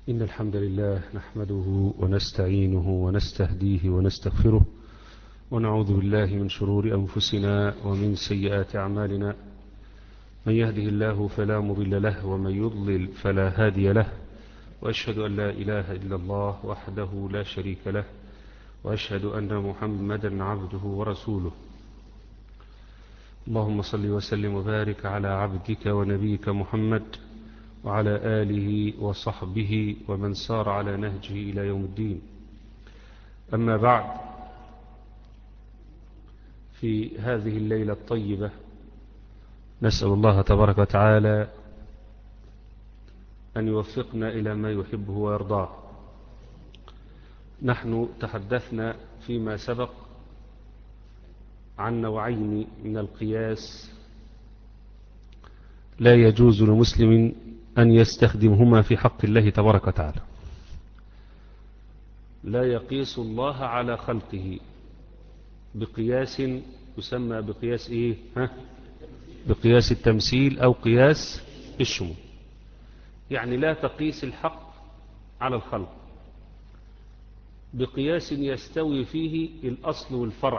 إن الحمد لله نحمده ونستعينه ونستهديه ونستغفره ونعوذ بالله من شرور أنفسنا ومن سيئات أعمالنا من يهده الله فلا مضل له ومن يضلل فلا هادي له وأشهد أن لا إله إلا الله وحده لا شريك له وأشهد أن محمدا عبده ورسوله اللهم صل وسلم وبارك على عبدك ونبيك محمد وعلى آله وصحبه ومن سار على نهجه إلى يوم الدين أما بعد في هذه الليلة الطيبة نسأل الله تبارك وتعالى أن يوفقنا إلى ما يحبه ويرضاه نحن تحدثنا فيما سبق عن نوعين من القياس لا يجوز لمسلم أن يستخدمهما في حق الله تبارك وتعالى لا يقيس الله على خلقه بقياس يسمى بقياس إيه ها؟ بقياس التمثيل أو قياس الشمول يعني لا تقيس الحق على الخلق بقياس يستوي فيه الأصل والفرع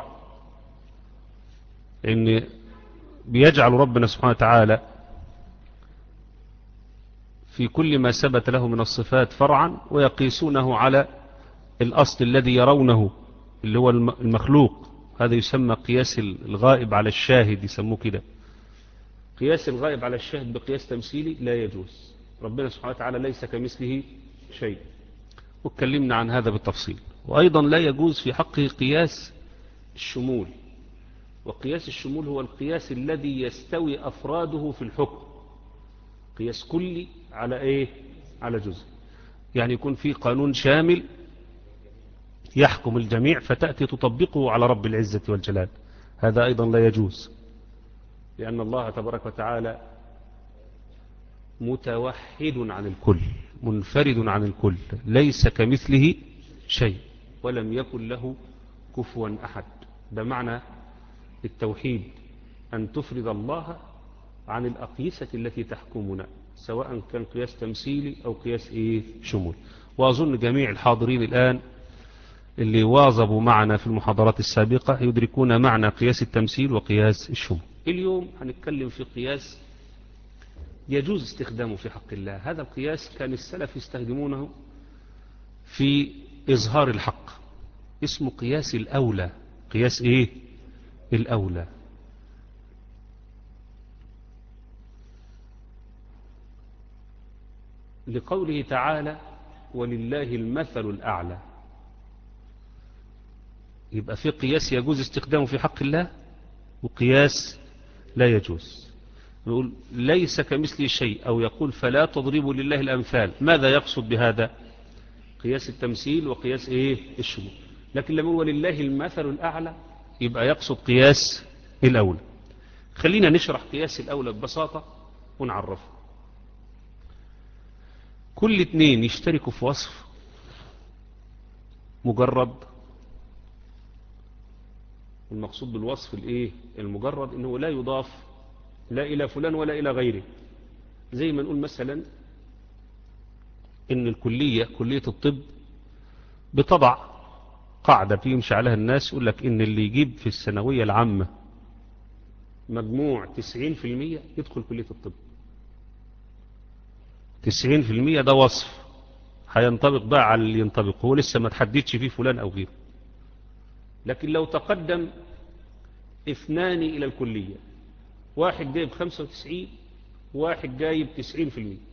إن بيجعل ربنا سبحانه وتعالى في كل ما ثبت له من الصفات فرعا ويقيسونه على الأصل الذي يرونه اللي هو المخلوق هذا يسمى قياس الغائب على الشاهد يسموه كده قياس الغائب على الشاهد بقياس تمثيلي لا يجوز ربنا سبحانه وتعالى ليس كمثله شيء واتكلمنا عن هذا بالتفصيل وأيضا لا يجوز في حقه قياس الشمول وقياس الشمول هو القياس الذي يستوي أفراده في الحكم قياس كلي على ايه على جزء يعني يكون في قانون شامل يحكم الجميع فتأتي تطبقه على رب العزة والجلال هذا أيضا لا يجوز لأن الله تبارك وتعالى متوحد عن الكل منفرد عن الكل ليس كمثله شيء ولم يكن له كفوا أحد ده معنى التوحيد أن تفرد الله عن الأقيسة التي تحكمنا سواء كان قياس تمثيلي أو قياس إيه شمول وأظن جميع الحاضرين الآن اللي واظبوا معنا في المحاضرات السابقة يدركون معنى قياس التمثيل وقياس الشمول اليوم هنتكلم في قياس يجوز استخدامه في حق الله هذا القياس كان السلف يستخدمونه في إظهار الحق اسمه قياس الأولى قياس إيه الأولى لقوله تعالى ولله المثل الأعلى يبقى في قياس يجوز استخدامه في حق الله وقياس لا يجوز يقول ليس كمثله شيء أو يقول فلا تضربوا لله الأمثال ماذا يقصد بهذا قياس التمثيل وقياس إيه الشمول لكن لما يقول ولله المثل الأعلى يبقى يقصد قياس الأولى خلينا نشرح قياس الأولى ببساطة ونعرفه كل اتنين يشتركوا في وصف مجرد المقصود بالوصف الايه المجرد انه لا يضاف لا الى فلان ولا الى غيره زي ما نقول مثلا ان الكلية كلية الطب بتضع قاعدة بيمشي عليها الناس يقول لك ان اللي يجيب في الثانوية العامة مجموع 90% يدخل كلية الطب تسعين في المية ده وصف هينطبق بقى على اللي ينطبق هو لسه ما تحددش فيه فلان أو غيره لكن لو تقدم اثنان إلى الكلية واحد جايب خمسة وتسعين واحد جايب تسعين في المية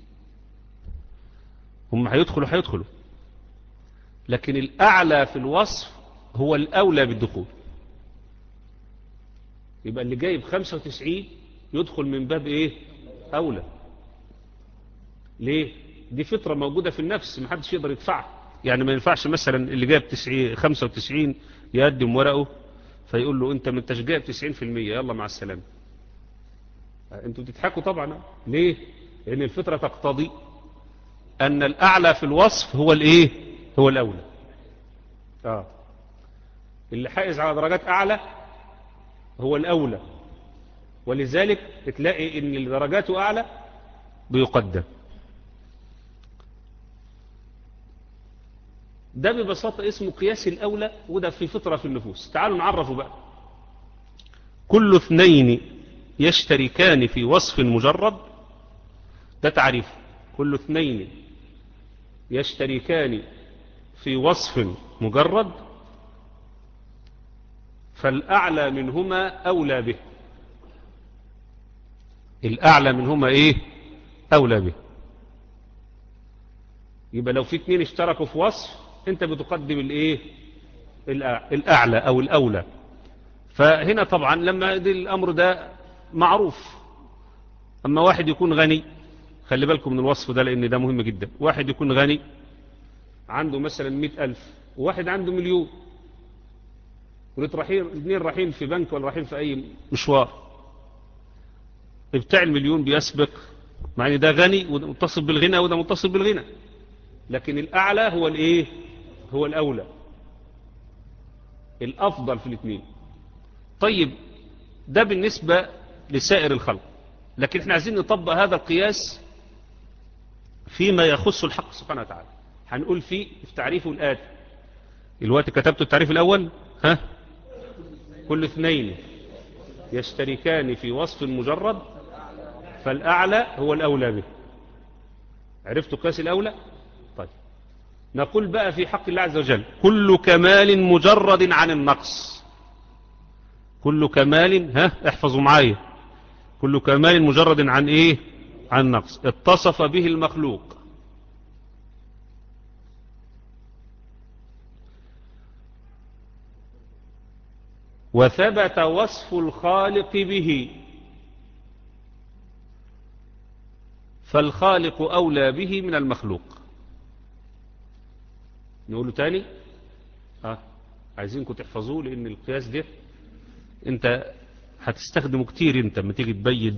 هم هيدخلوا هيدخلوا لكن الأعلى في الوصف هو الأولى بالدخول يبقى اللي جايب خمسة وتسعين يدخل من باب ايه أولى ليه دي فطرة موجودة في النفس ما حدش يقدر يدفعها يعني ما ينفعش مثلا اللي جايب 90 95 يقدم ورقه فيقول له انت ما انتش جايب 90% يلا مع السلامة انتوا بتضحكوا طبعا ليه لان الفطرة تقتضي ان الاعلى في الوصف هو الايه هو الاولى اه اللي حائز على درجات اعلى هو الاولى ولذلك تلاقي ان اللي درجاته اعلى بيقدم ده ببساطة اسمه قياس الأولى وده في فطرة في النفوس تعالوا نعرفه بقى كل اثنين يشتركان في وصف مجرد ده تعريف كل اثنين يشتركان في وصف مجرد فالأعلى منهما أولى به الأعلى منهما إيه أولى به يبقى لو في اتنين اشتركوا في وصف انت بتقدم الايه الأعلى أو الأولى فهنا طبعا لما الأمر ده معروف أما واحد يكون غني خلي بالكم من الوصف ده لأن ده مهم جدا واحد يكون غني عنده مثلا مئة ألف وواحد عنده مليون الاثنين رايحين في بنك ولا رايحين في أي مشوار بتاع المليون بيسبق مع ان ده غني وده متصل بالغنى وده متصل بالغنى لكن الأعلى هو الايه هو الأولى الأفضل في الاثنين طيب ده بالنسبة لسائر الخلق لكن احنا عايزين نطبق هذا القياس فيما يخص الحق سبحانه وتعالى هنقول فيه في تعريفه الآتي الوقت كتبت التعريف الأول ها كل اثنين يشتركان في وصف مجرد فالأعلى هو الأولى به عرفتوا قياس الأولى طيب نقول بقى في حق الله عز وجل كل كمال مجرد عن النقص كل كمال ها احفظوا معايا كل كمال مجرد عن ايه عن نقص اتصف به المخلوق وثبت وصف الخالق به فالخالق أولى به من المخلوق نقوله تاني اه عايزينكم تحفظوه لأن القياس ده انت هتستخدمه كتير انت لما تيجي تبين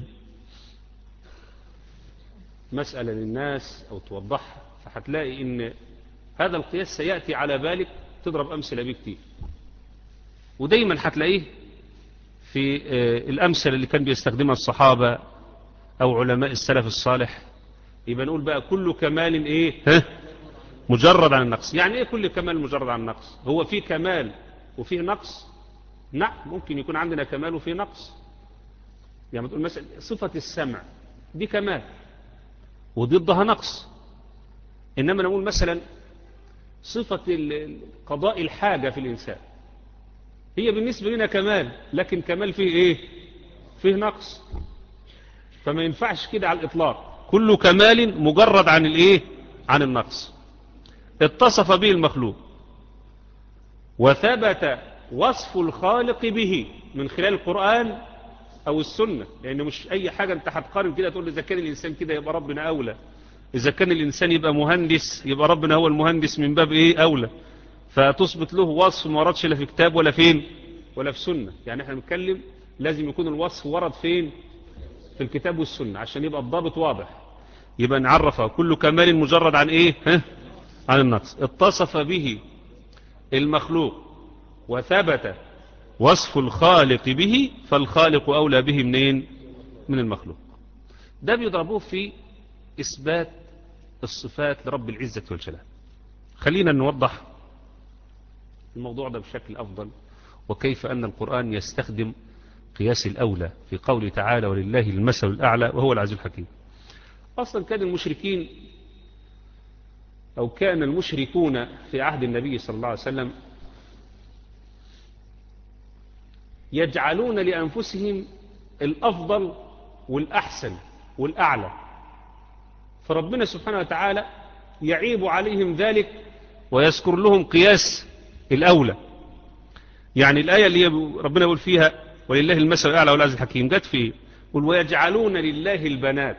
مسألة للناس أو توضحها فهتلاقي ان هذا القياس سيأتي على بالك تضرب أمثلة به كتير ودايما هتلاقيه في الأمثلة اللي كان بيستخدمها الصحابة أو علماء السلف الصالح يبقى نقول بقى كل كمال إيه ها؟ مجرد عن النقص يعني إيه كل كمال مجرد عن النقص هو في كمال وفيه نقص نعم ممكن يكون عندنا كمال وفيه نقص يعني تقول مثلا صفة السمع دي كمال وضدها نقص إنما نقول مثلا صفة قضاء الحاجة في الإنسان هي بالنسبة لنا كمال لكن كمال فيه إيه فيه نقص فما ينفعش كده على الإطلاق كل كمال مجرد عن الإيه عن النقص اتصف به المخلوق وثبت وصف الخالق به من خلال القرآن أو السنة لأنه مش أي حاجة أنت هتقارن كده تقول إذا كان الإنسان كده يبقى ربنا أولى إذا كان الإنسان يبقى مهندس يبقى ربنا هو المهندس من باب إيه أولى فتثبت له وصف ما وردش لا في كتاب ولا فين ولا في سنة يعني احنا بنتكلم لازم يكون الوصف ورد فين في الكتاب والسنة عشان يبقى الضابط واضح يبقى نعرفها كل كمال مجرد عن ايه ها؟ عن النقص اتصف به المخلوق وثبت وصف الخالق به فالخالق أولى به منين من المخلوق ده بيضربوه في إثبات الصفات لرب العزة والجلال خلينا نوضح الموضوع ده بشكل أفضل وكيف أن القرآن يستخدم قياس الأولى في قوله تعالى ولله المثل الأعلى وهو العزيز الحكيم أصلا كان المشركين أو كان المشركون في عهد النبي صلى الله عليه وسلم يجعلون لأنفسهم الأفضل والأحسن والأعلى فربنا سبحانه وتعالى يعيب عليهم ذلك ويذكر لهم قياس الأولى يعني الآية اللي ربنا يقول فيها ولله المثل الأعلى والعزيز الحكيم جت فيه قل ويجعلون لله البنات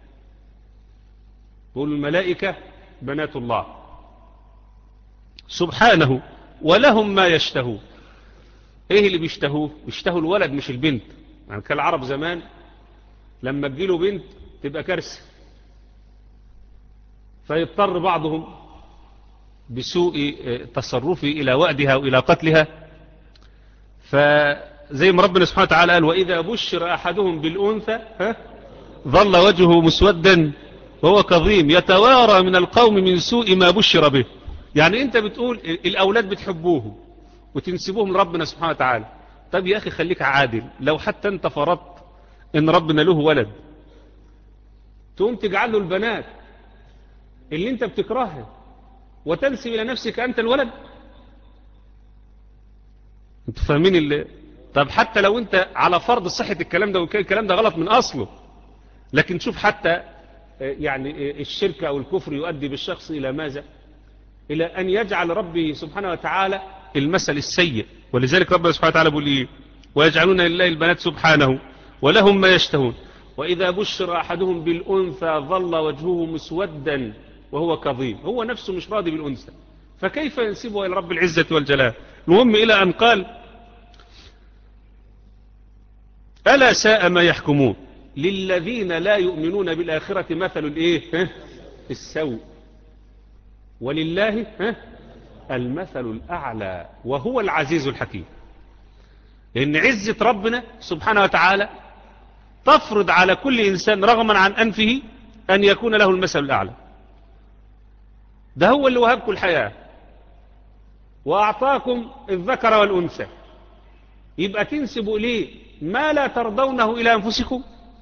قل الملائكة بنات الله سبحانه ولهم ما يشتهون ايه اللي بيشتهوه بيشتهوا الولد مش البنت يعني كان العرب زمان لما تجيله بنت تبقى كارثه فيضطر بعضهم بسوء تصرفه إلى وأدها وإلى قتلها فزي ما ربنا سبحانه وتعالى قال وإذا بشر أحدهم بالأنثى ها ظل وجهه مسودا وهو كظيم يتوارى من القوم من سوء ما بشر به يعني انت بتقول الاولاد بتحبوهم وتنسبوهم لربنا سبحانه وتعالى طب يا اخي خليك عادل لو حتى انت فرضت ان ربنا له ولد تقوم تجعل له البنات اللي انت بتكرهها وتنسب الى نفسك انت الولد انتوا فاهمين اللي طب حتى لو انت على فرض صحة الكلام ده وكان الكلام ده غلط من اصله لكن شوف حتى يعني الشرك او الكفر يؤدي بالشخص الى ماذا الى ان يجعل ربي سبحانه وتعالى المثل السيء ولذلك ربنا سبحانه وتعالى بيقول ايه ويجعلون لله البنات سبحانه ولهم ما يشتهون واذا بشر احدهم بالانثى ظل وجهه مسودا وهو كظيم هو نفسه مش راضي بالانثى فكيف ينسبه الى رب العزة والجلال المهم الى ان قال ألا ساء ما يحكمون للذين لا يؤمنون بالآخرة مثل الإيه السوء ولله المثل الأعلى وهو العزيز الحكيم لأن عزة ربنا سبحانه وتعالى تفرض على كل إنسان رغما عن أنفه أن يكون له المثل الأعلى ده هو اللي وهبكم الحياة وأعطاكم الذكر والأنثى يبقى تنسبوا إليه ما لا ترضونه إلى أنفسكم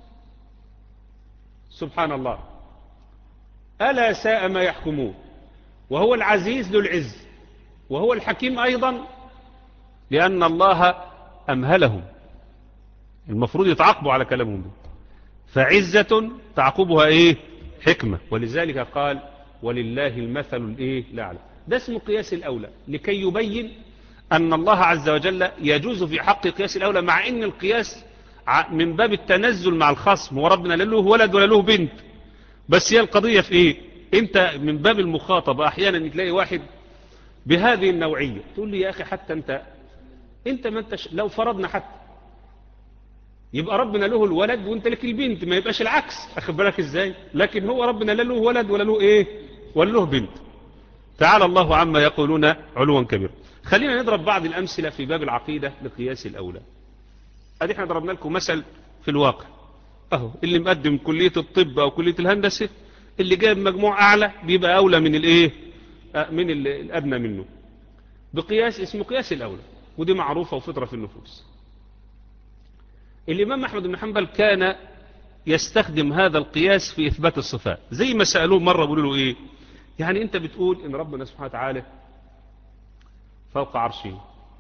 سبحان الله ألا ساء ما يحكمون وهو العزيز ذو العز وهو الحكيم أيضا لأن الله أمهلهم المفروض يتعاقبوا على كلامهم ده فعزة تعقبها إيه حكمة ولذلك قال ولله المثل الإيه الأعلى ده اسمه قياس الأولى لكي يبين أن الله عز وجل يجوز في حق قياس الأولى مع أن القياس من باب التنزل مع الخصم وربنا لا له ولد ولا له بنت بس هي القضية في إيه أنت من باب المخاطبة أحيانا تلاقي واحد بهذه النوعية تقول لي يا أخي حتى أنت أنت ما أنتش لو فرضنا حتى يبقى ربنا له الولد وانت لك البنت ما يبقاش العكس أخذ بالك إزاي لكن هو ربنا لا له ولد ولا له إيه ولا له بنت تعالى الله عما يقولون علوا كبيرا خلينا نضرب بعض الأمثلة في باب العقيدة لقياس الأولى ادي احنا ضربنا لكم مثل في الواقع اهو اللي مقدم كلية الطب او كلية الهندسة اللي جايب مجموع اعلى بيبقى اولى من الايه من الادنى منه بقياس اسمه قياس الاولى ودي معروفة وفطرة في النفوس الامام احمد بن حنبل كان يستخدم هذا القياس في اثبات الصفات زي ما سألوه مرة بيقولوا له ايه يعني انت بتقول ان ربنا سبحانه وتعالى فوق عرشه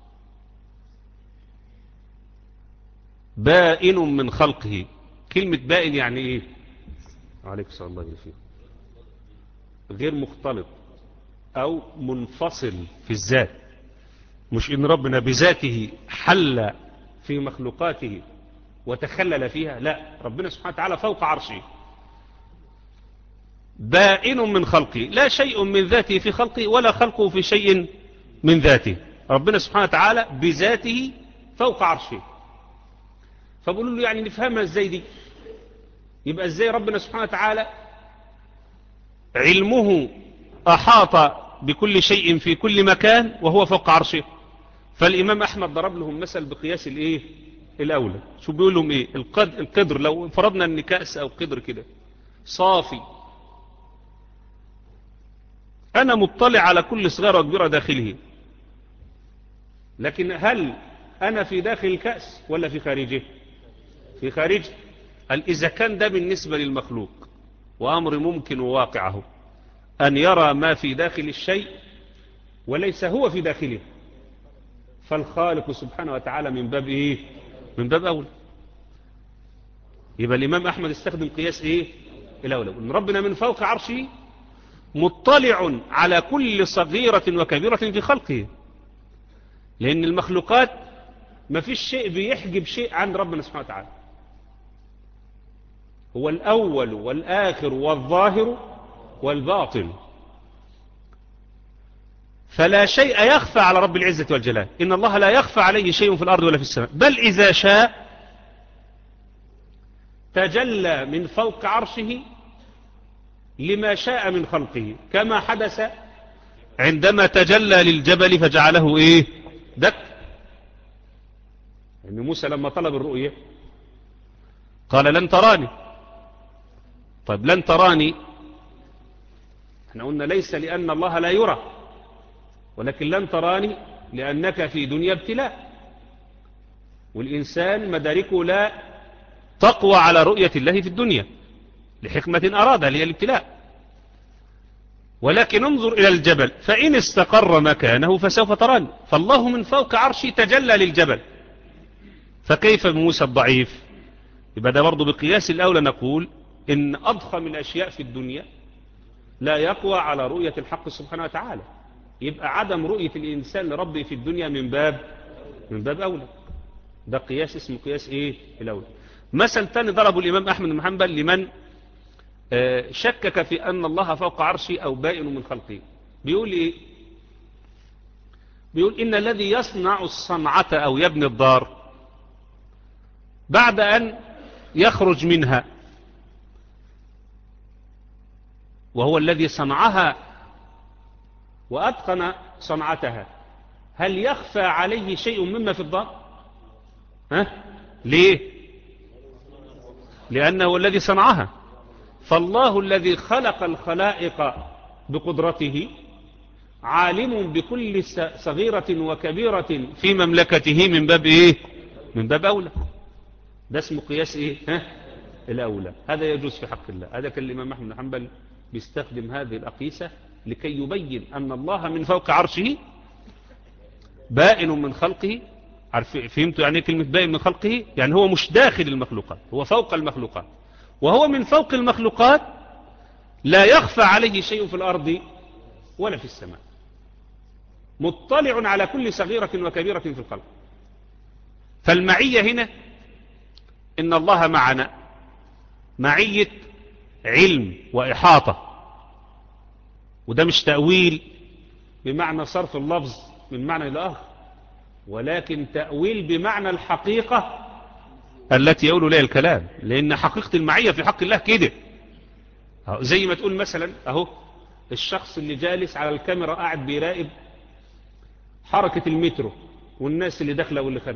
بائن من خلقه كلمة بائن يعني ايه عليك صلى الله عليه وسلم غير مختلط او منفصل في الذات مش ان ربنا بذاته حل في مخلوقاته وتخلل فيها لا ربنا سبحانه وتعالى فوق عرشه بائن من خلقه لا شيء من ذاته في خلقه ولا خلقه في شيء من ذاته ربنا سبحانه وتعالى بذاته فوق عرشه فبقولوا له يعني نفهمها ازاي دي يبقى ازاي ربنا سبحانه وتعالى علمه احاط بكل شيء في كل مكان وهو فوق عرشه فالامام احمد ضرب لهم مثل بقياس الايه الاولى شو بيقول لهم ايه القدر, القدر لو فرضنا ان كأس او قدر كده صافي انا مطلع على كل صغيرة وكبيرة داخله لكن هل انا في داخل الكأس ولا في خارجه في خارجه قال إذا كان ده بالنسبة للمخلوق وأمر ممكن وواقعه أن يرى ما في داخل الشيء وليس هو في داخله فالخالق سبحانه وتعالى من باب إيه من باب أولى يبقى الإمام أحمد استخدم قياس إيه الأولى إن ربنا من فوق عرشه مطلع على كل صغيرة وكبيرة في خلقه لأن المخلوقات ما فيش شيء بيحجب شيء عن ربنا سبحانه وتعالى هو الأول والآخر والظاهر والباطن فلا شيء يخفى على رب العزة والجلال إن الله لا يخفى عليه شيء في الأرض ولا في السماء بل إذا شاء تجلى من فوق عرشه لما شاء من خلقه كما حدث عندما تجلى للجبل فجعله إيه دك يعني موسى لما طلب الرؤية قال لن تراني طيب لن تراني احنا قلنا ليس لأن الله لا يرى ولكن لن تراني لأنك في دنيا ابتلاء والإنسان مداركه لا تقوى على رؤية الله في الدنيا لحكمة أرادها هي الابتلاء ولكن انظر إلى الجبل فإن استقر مكانه فسوف تراني فالله من فوق عرشي تجلى للجبل فكيف موسى الضعيف يبقى ده برضه بقياس الأولى نقول إن أضخم الأشياء في الدنيا لا يقوى على رؤية الحق سبحانه وتعالى يبقى عدم رؤية الإنسان لربه في الدنيا من باب من باب أولى ده قياس اسمه قياس إيه الأولى مثل تاني ضربه الإمام أحمد بن حنبل لمن شكك في أن الله فوق عرشي أو بائن من خلقه بيقول إيه بيقول إن الذي يصنع الصنعة أو يبني الدار بعد أن يخرج منها وهو الذي صنعها وأتقن صنعتها هل يخفى عليه شيء مما في الدار ها؟ ليه لأنه الذي صنعها فالله الذي خلق الخلائق بقدرته عالم بكل صغيرة وكبيرة في مملكته من باب إيه من باب أولى ده اسمه قياس إيه ها؟ الأولى هذا يجوز في حق الله هذا كان الإمام أحمد بن حنبل بيستخدم هذه الأقيسة لكي يبين أن الله من فوق عرشه بائن من خلقه عارف فهمتوا يعني كلمة بائن من خلقه يعني هو مش داخل المخلوقات هو فوق المخلوقات وهو من فوق المخلوقات لا يخفى عليه شيء في الأرض ولا في السماء مطلع على كل صغيرة وكبيرة في الخلق فالمعية هنا إن الله معنا معية علم وإحاطة وده مش تأويل بمعنى صرف اللفظ من معنى إلى آخر ولكن تأويل بمعنى الحقيقة التي يقول لها الكلام لأن حقيقة المعية في حق الله كده زي ما تقول مثلا أهو الشخص اللي جالس على الكاميرا قاعد بيراقب حركة المترو والناس اللي داخله واللي خارجه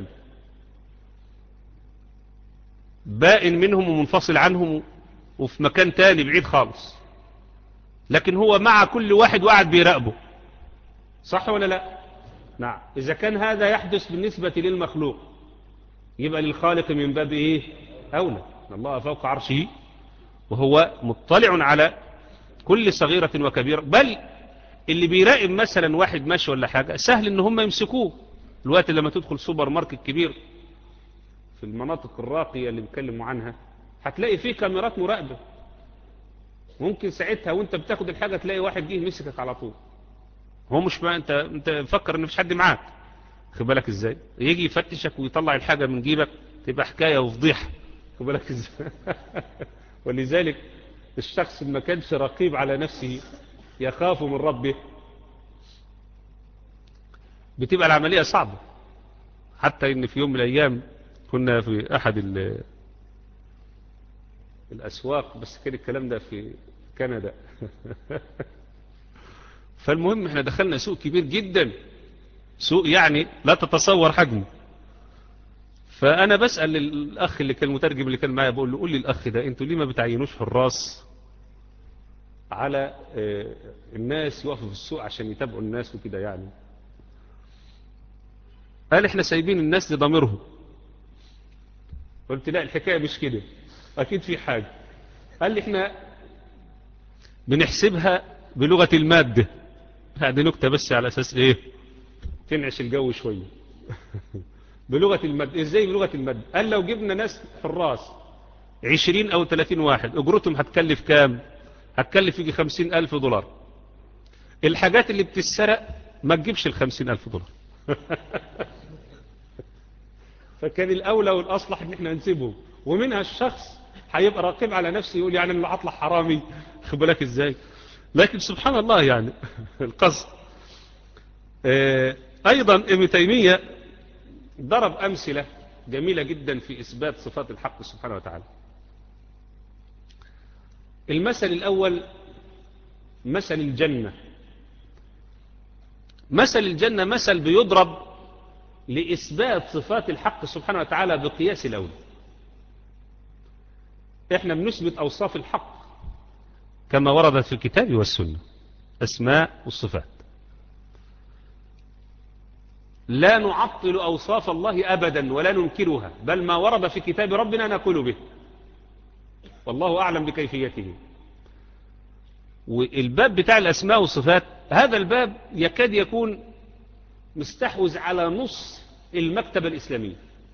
بائن منهم ومنفصل عنهم وفي مكان تاني بعيد خالص لكن هو مع كل واحد وقاعد بيراقبه صح ولا لا نعم إذا كان هذا يحدث بالنسبة للمخلوق يبقى للخالق من باب إيه أولى الله فوق عرشه وهو مطلع على كل صغيرة وكبيرة بل اللي بيراقب مثلا واحد ماشي ولا حاجة سهل ان هم يمسكوه الوقت لما تدخل سوبر ماركت كبير في المناطق الراقية اللي بيتكلموا عنها هتلاقي فيه كاميرات مراقبة ممكن ساعتها وانت بتاخد الحاجة تلاقي واحد جه مسكك على طول هو مش ما انت انت مفكر ان مفيش حد معاك خد بالك ازاي يجي يفتشك ويطلع الحاجة من جيبك تبقى حكاية وفضيحة خد بالك ازاي ولذلك الشخص ما كانش رقيب على نفسه يخاف من ربه بتبقى العملية صعبة حتى ان في يوم من الايام كنا في احد الاسواق بس كان الكلام ده في كندا فالمهم احنا دخلنا سوق كبير جدا سوق يعني لا تتصور حجمه فانا بسأل الاخ اللي كان المترجم اللي كان معايا بقول له قول لي الاخ ده انتوا ليه ما بتعينوش حراس على الناس يقفوا في السوق عشان يتابعوا الناس وكده يعني قال احنا سايبين الناس لضميرهم قلت لا الحكاية مش كده اكيد في حاجة قال لي احنا بنحسبها بلغة المادة هذه نكتة بس على اساس ايه تنعش الجو شوية بلغة المادة ازاي بلغة المادة قال لو جبنا ناس حراس عشرين او ثلاثين واحد اجرتهم هتكلف كام هتكلف يجي خمسين ألف دولار الحاجات اللي بتتسرق ما تجيبش الخمسين ألف دولار فكان الأولى والأصلح ان احنا نسيبهم ومنها الشخص هيبقى راقب على نفسه يقول يعني اللي هطلع حرامي خد بالك ازاي لكن سبحان الله يعني القصد اه ايضا ابن تيمية ضرب امثلة جميلة جدا في اثبات صفات الحق سبحانه وتعالى المثل الأول مثل الجنة مثل الجنة مثل بيضرب لإثبات صفات الحق سبحانه وتعالى بقياس الأول إحنا بنثبت أوصاف الحق كما وردت في الكتاب والسنة أسماء والصفات لا نعطل أوصاف الله أبدا ولا ننكرها بل ما ورد في كتاب ربنا نقول به والله أعلم بكيفيته والباب بتاع الأسماء والصفات هذا الباب يكاد يكون مستحوذ على نص المكتبة الإسلامية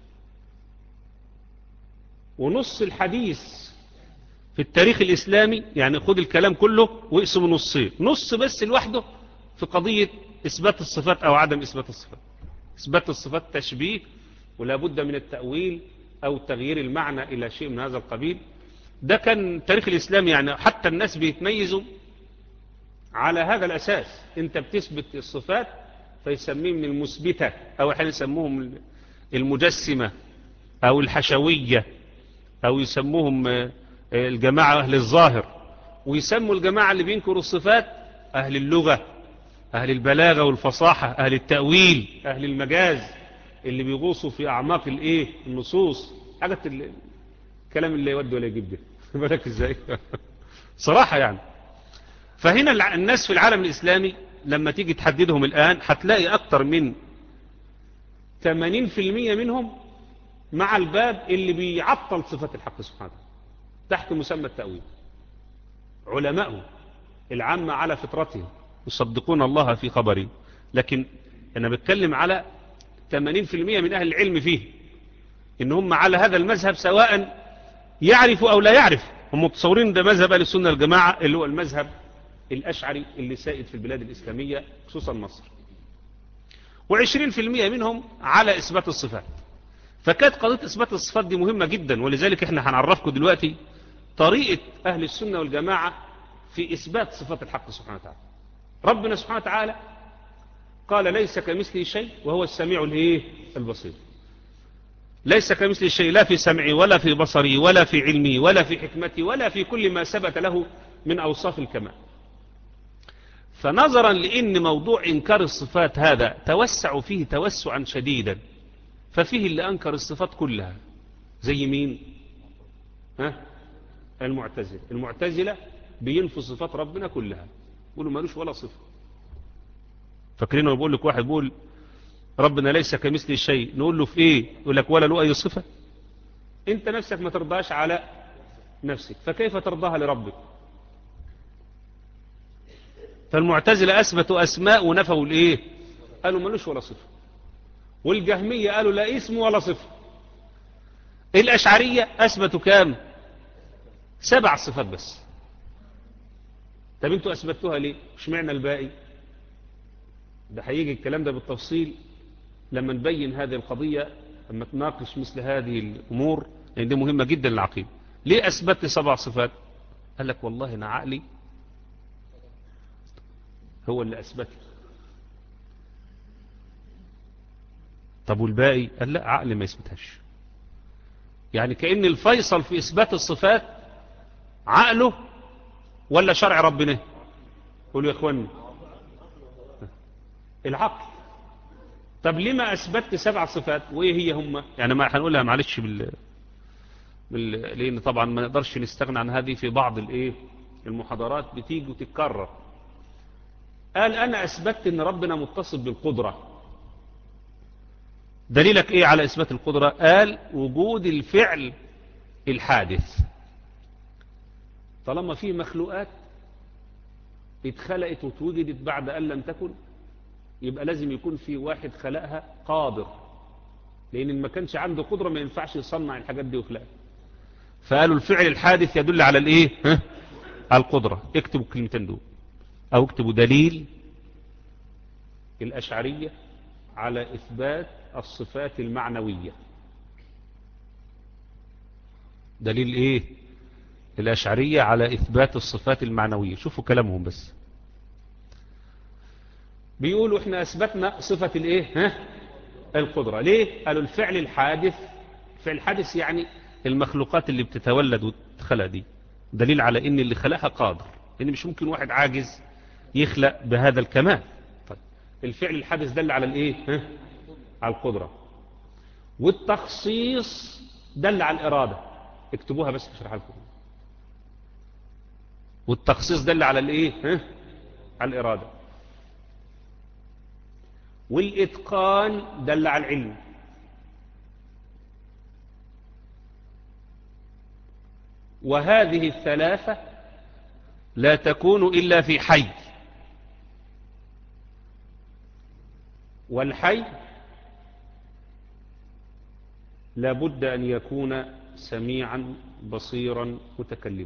ونص الحديث في التاريخ الإسلامي يعني خد الكلام كله واقسمه نصين نص بس لوحده في قضية إثبات الصفات أو عدم إثبات الصفات إثبات الصفات تشبيه ولا بد من التأويل أو تغيير المعنى إلى شيء من هذا القبيل ده كان التاريخ الإسلامي يعني حتى الناس بيتميزوا على هذا الأساس أنت بتثبت الصفات فيسميه من المثبتة أو احنا يسموهم المجسمة أو الحشوية أو يسموهم الجماعة أهل الظاهر ويسموا الجماعة اللي بينكروا الصفات أهل اللغة أهل البلاغة والفصاحة أهل التأويل أهل المجاز اللي بيغوصوا في أعماق الإيه النصوص حاجة الكلام اللي يود ولا يجيب ده بالك إزاي صراحة يعني فهنا الناس في العالم الإسلامي لما تيجي تحددهم الآن هتلاقي أكتر من 80% منهم مع الباب اللي بيعطل صفات الحق سبحانه تحت مسمى التأويل علماءه العامة على فطرتهم يصدقون الله في خبره لكن أنا بتكلم على 80% من أهل العلم فيه إن هم على هذا المذهب سواء يعرف أو لا يعرف هم متصورين ده مذهب أهل السنة الجماعة اللي هو المذهب الأشعري اللي سائد في البلاد الإسلامية خصوصا مصر و20% منهم على إثبات الصفات فكانت قضية إثبات الصفات دي مهمة جدا ولذلك احنا هنعرفكم دلوقتي طريقة أهل السنة والجماعة في إثبات صفات الحق سبحانه وتعالى ربنا سبحانه وتعالى قال ليس كمثله شيء وهو السميع الايه البصير ليس كمثله شيء لا في سمعي ولا في بصري ولا في علمي ولا في حكمتي ولا في كل ما ثبت له من أوصاف الكمال فنظرا لأن موضوع إنكار الصفات هذا توسع فيه توسعا شديدا ففيه اللي أنكر الصفات كلها زي مين ها المعتزلة المعتزلة بينفوا صفات ربنا كلها يقولوا مالوش ولا صفة فاكرين انا بقول لك واحد بيقول ربنا ليس كمثل شيء نقول له في ايه يقول لك ولا له اي صفة انت نفسك ما ترضاش على نفسك فكيف ترضاها لربك فالمعتزلة اثبتوا اسماء ونفوا الايه قالوا مالوش ولا صفة والجهمية قالوا لا اسم ولا صفة الاشعرية اثبتوا كام سبع صفات بس طب انتوا اثبتوها ليه مش معنى الباقي ده هيجي الكلام ده بالتفصيل لما نبين هذه القضية لما تناقش مثل هذه الأمور لأن دي مهمة جدا للعقيدة ليه أثبت سبع صفات قال لك والله أنا عقلي هو اللي أثبت طب والباقي قال لا عقلي ما يثبتهاش يعني كأن الفيصل في إثبات الصفات عقله ولا شرع ربنا قولوا يا اخواني العقل طب لما اثبتت سبع صفات وايه هي هم يعني ما هنقولها معلش بال... بال... لان طبعا ما نقدرش نستغنى عن هذه في بعض الايه المحاضرات بتيجي وتتكرر قال انا اثبتت ان ربنا متصف بالقدره دليلك ايه على اثبات القدره قال وجود الفعل الحادث طالما في مخلوقات اتخلقت وتوجدت بعد أن لم تكن يبقى لازم يكون في واحد خلقها قادر لأن ما كانش عنده قدرة ما ينفعش يصنع الحاجات دي ويخلقها فقالوا الفعل الحادث يدل على الايه ها؟ على القدرة اكتبوا الكلمتين دول او اكتبوا دليل الأشعرية على إثبات الصفات المعنوية دليل ايه الأشعرية على إثبات الصفات المعنوية شوفوا كلامهم بس بيقولوا احنا أثبتنا صفة الايه ها القدرة ليه قالوا الفعل الحادث فعل الحادث يعني المخلوقات اللي بتتولد وتخلق دي دليل على ان اللي خلقها قادر ان مش ممكن واحد عاجز يخلق بهذا الكمال طيب الفعل الحادث دل على الايه ها على القدرة والتخصيص دل على الإرادة اكتبوها بس اشرح لكم والتخصيص دل على الايه ها؟ على الإرادة والإتقان دل على العلم وهذه الثلاثة لا تكون إلا في حي والحي لابد أن يكون سميعا بصيرا متكلما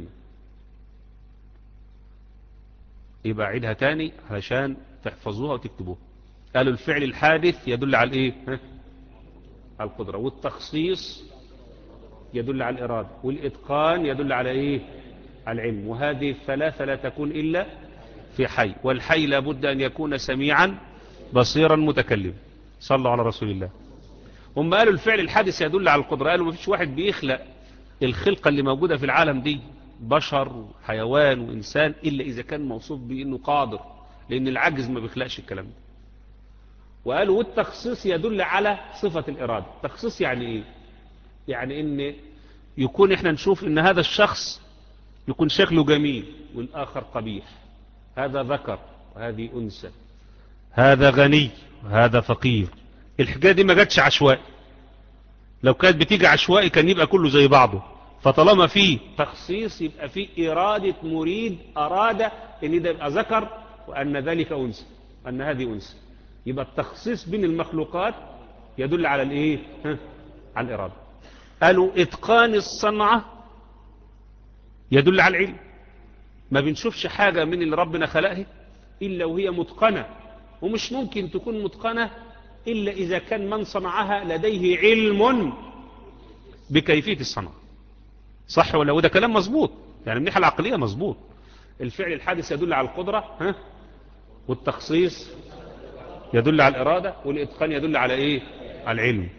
يبقى عيدها تاني علشان تحفظوها وتكتبوها قالوا الفعل الحادث يدل على الايه ها؟ على القدرة والتخصيص يدل على الإرادة والإتقان يدل على ايه على العلم وهذه الثلاثة لا تكون إلا في حي والحي لابد أن يكون سميعا بصيرا متكلما صلوا على رسول الله هم قالوا الفعل الحادث يدل على القدرة قالوا ما فيش واحد بيخلق الخلقة اللي موجودة في العالم دي بشر وحيوان وإنسان إلا إذا كان موصوف بأنه قادر لأن العجز ما بيخلقش الكلام ده وقالوا والتخصيص يدل على صفة الإرادة التخصيص يعني إيه يعني إن يكون إحنا نشوف إن هذا الشخص يكون شكله جميل والآخر قبيح هذا ذكر وهذه أنثى هذا غني وهذا فقير الحكاية دي ما جاتش عشوائي لو كانت بتيجي عشوائي كان يبقى كله زي بعضه فطالما في تخصيص يبقى في إرادة مريد أراد أن ده يبقى ذكر وأن ذلك أنثى أن هذه أنثى يبقى التخصيص بين المخلوقات يدل على الإيه ها؟ على الإرادة قالوا إتقان الصنعة يدل على العلم ما بنشوفش حاجة من اللي ربنا خلقها إلا وهي متقنة ومش ممكن تكون متقنة إلا إذا كان من صنعها لديه علم بكيفية الصنعة صح ولا وده كلام مظبوط يعني من الناحية العقلية مظبوط الفعل الحادث يدل على القدرة ها والتخصيص يدل على الإرادة والإتقان يدل على إيه على العلم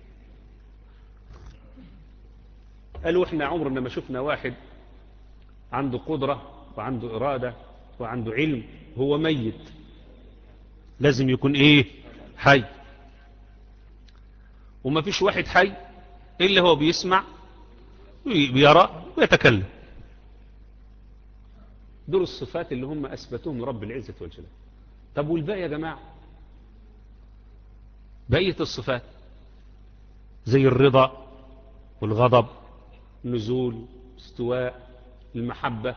قالوا إحنا عمرنا ما شفنا واحد عنده قدرة وعنده إرادة وعنده علم هو ميت لازم يكون إيه حي وما فيش واحد حي إلا هو بيسمع ويرى ويتكلم دول الصفات اللي هم أثبتوهم رب العزة والجلال طب والباقي يا جماعة بقية الصفات زي الرضا والغضب نزول استواء المحبة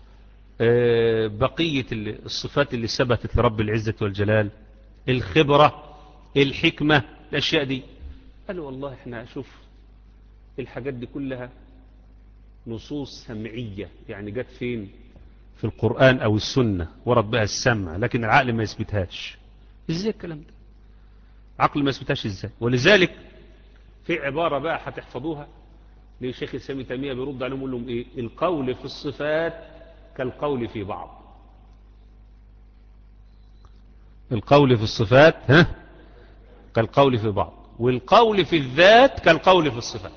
بقية الصفات اللي ثبتت لرب العزة والجلال الخبرة الحكمة الأشياء دي قالوا والله احنا شوف الحاجات دي كلها نصوص سمعية يعني جت فين في القرآن أو السنة ورد بها السمع لكن العقل ما يثبتهاش ازاي الكلام ده عقل ما يثبتهاش ازاي ولذلك في عبارة بقى هتحفظوها لشيخ السامي تيمية بيرد عليهم يقول لهم ايه القول في الصفات كالقول في بعض القول في الصفات ها كالقول في بعض والقول في الذات كالقول في الصفات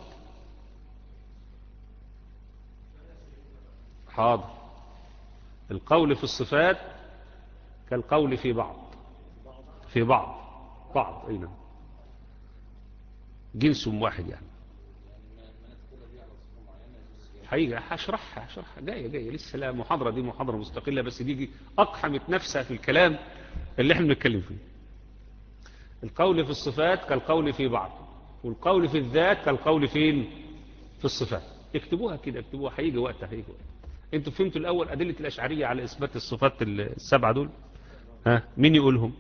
حاضر القول في الصفات كالقول في بعض في بعض بعض اي نعم جنس واحد يعني هيجي هشرحها هشرحها جايه جايه لسه لا محاضره دي محاضره مستقله بس دي اقحمت نفسها في الكلام اللي احنا بنتكلم فيه القول في الصفات كالقول في بعض والقول في الذات كالقول فين في الصفات اكتبوها كده اكتبوها هيجي وقتها هيجي وقتها انتوا فهمتوا الاول ادله الاشعريه على اثبات الصفات السبعه دول ها مين يقولهم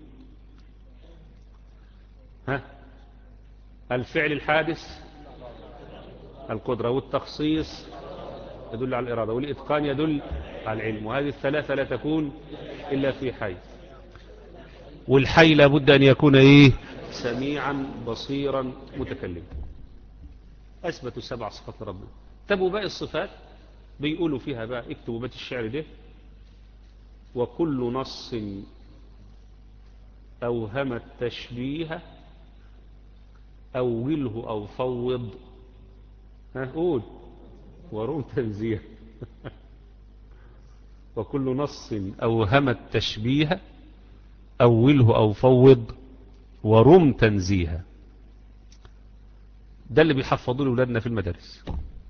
ها الفعل الحادث القدرة والتخصيص يدل على الإرادة والإتقان يدل على العلم وهذه الثلاثة لا تكون إلا في حي والحي لابد أن يكون إيه سميعا بصيرا متكلما أثبتوا سبع صفات ربنا تبوا باقي الصفات بيقولوا فيها بقى اكتبوا بيت الشعر ده وكل نص أوهم التشبيه أوله أو فوض ها قول وروم تنزيه وكل نص أوهم التشبيه أوله أو فوض ورم تنزيها ده اللي بيحفظوا لأولادنا في المدارس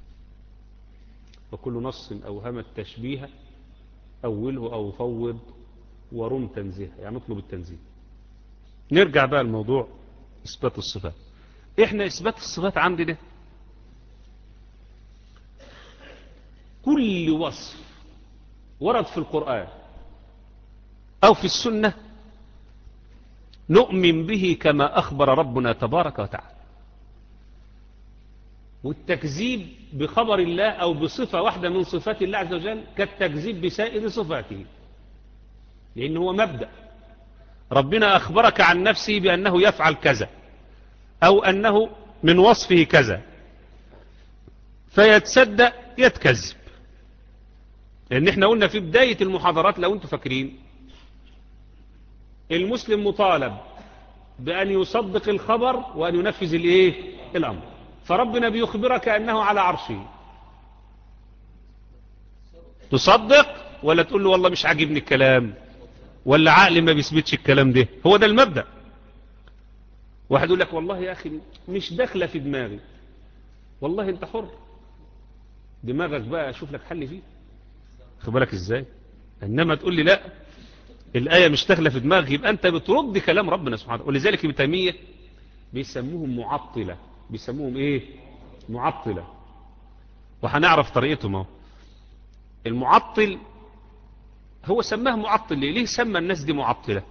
وكل نص أوهم التشبيه أوله أو فوض ورم تنزيها يعني اطلب التنزيه نرجع بقى الموضوع إثبات الصفات إحنا إثبات الصفات عندنا كل وصف ورد في القرآن أو في السنة نؤمن به كما أخبر ربنا تبارك وتعالى والتكذيب بخبر الله أو بصفة واحدة من صفات الله عز وجل كالتكذيب بسائر صفاته لأن هو مبدأ ربنا أخبرك عن نفسه بأنه يفعل كذا أو أنه من وصفه كذا فيتصدق يتكذب لأن احنا قلنا في بداية المحاضرات لو انتم فاكرين المسلم مطالب بأن يصدق الخبر وأن ينفذ الايه الأمر فربنا بيخبرك أنه على عرشه تصدق ولا تقول له والله مش عاجبني الكلام ولا عقلي ما بيثبتش الكلام ده هو ده المبدأ واحد يقول لك والله يا أخي مش داخله في دماغي والله انت حر دماغك بقى اشوف لك حل فيه خد بالك ازاي انما تقول لي لا الآية مش داخله في دماغك يبقى انت بترد كلام ربنا سبحانه ولذلك ابن تيمية بيسموهم معطلة بيسموهم ايه معطلة وهنعرف طريقتهم اهو المعطل هو سماه معطل ليه ليه سمى الناس دي معطلة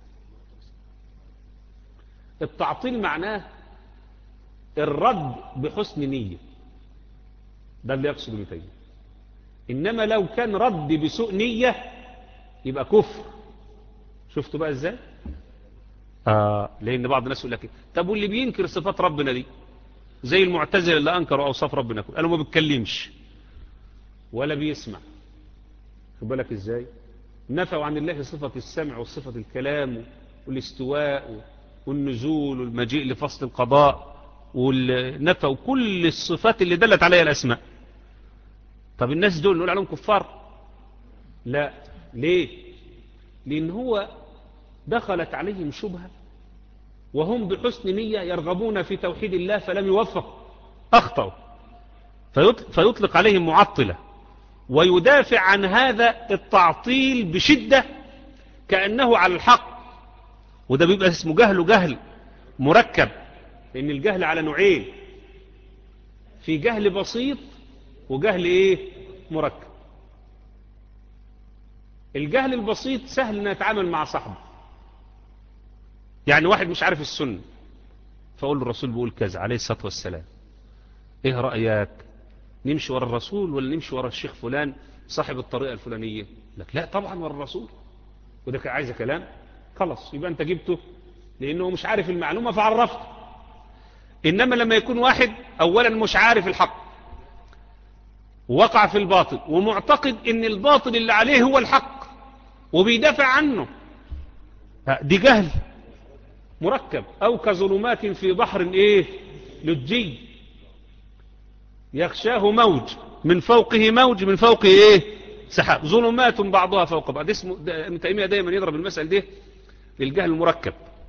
التعطيل معناه الرد بحسن نية ده اللي يقصد ابن تيمية إنما لو كان رد بسوء نية يبقى كفر شفتوا بقى ازاي آه لأن بعض الناس يقول لك طب واللي بينكر صفات ربنا دي زي المعتزله اللي أنكروا أوصاف ربنا قالوا ما بيتكلمش ولا بيسمع خد بالك ازاي نفوا عن الله صفة السمع وصفة الكلام والاستواء والنزول والمجيء لفصل القضاء والنفوا كل الصفات اللي دلت عليها الأسماء طب الناس دول نقول عليهم كفار لا ليه لأن هو دخلت عليهم شبهة وهم بحسن نية يرغبون في توحيد الله فلم يوفق أخطأوا فيطلق عليهم معطلة ويدافع عن هذا التعطيل بشدة كأنه على الحق وده بيبقى اسمه جهل جهل مركب لأن الجهل على نوعين في جهل بسيط وجهل ايه مركب الجهل البسيط سهل ان نتعامل مع صاحبه يعني واحد مش عارف السنة فأقول له الرسول بيقول كذا عليه الصلاة والسلام ايه رأيك نمشي ورا الرسول ولا نمشي ورا الشيخ فلان صاحب الطريقة الفلانية لك لا طبعا ورا الرسول وده عايز كلام خلاص يبقى انت جبته لانه مش عارف المعلومة فعرفته انما لما يكون واحد اولا مش عارف الحق وقع في الباطل ومعتقد ان الباطل اللي عليه هو الحق وبيدافع عنه دي جهل مركب او كظلمات في بحر ايه لجي يخشاه موج من فوقه موج من فوقه ايه سحاب ظلمات بعضها فوق بعض اسمه ابن تيميه دايما يضرب المثل ده للجهل المركب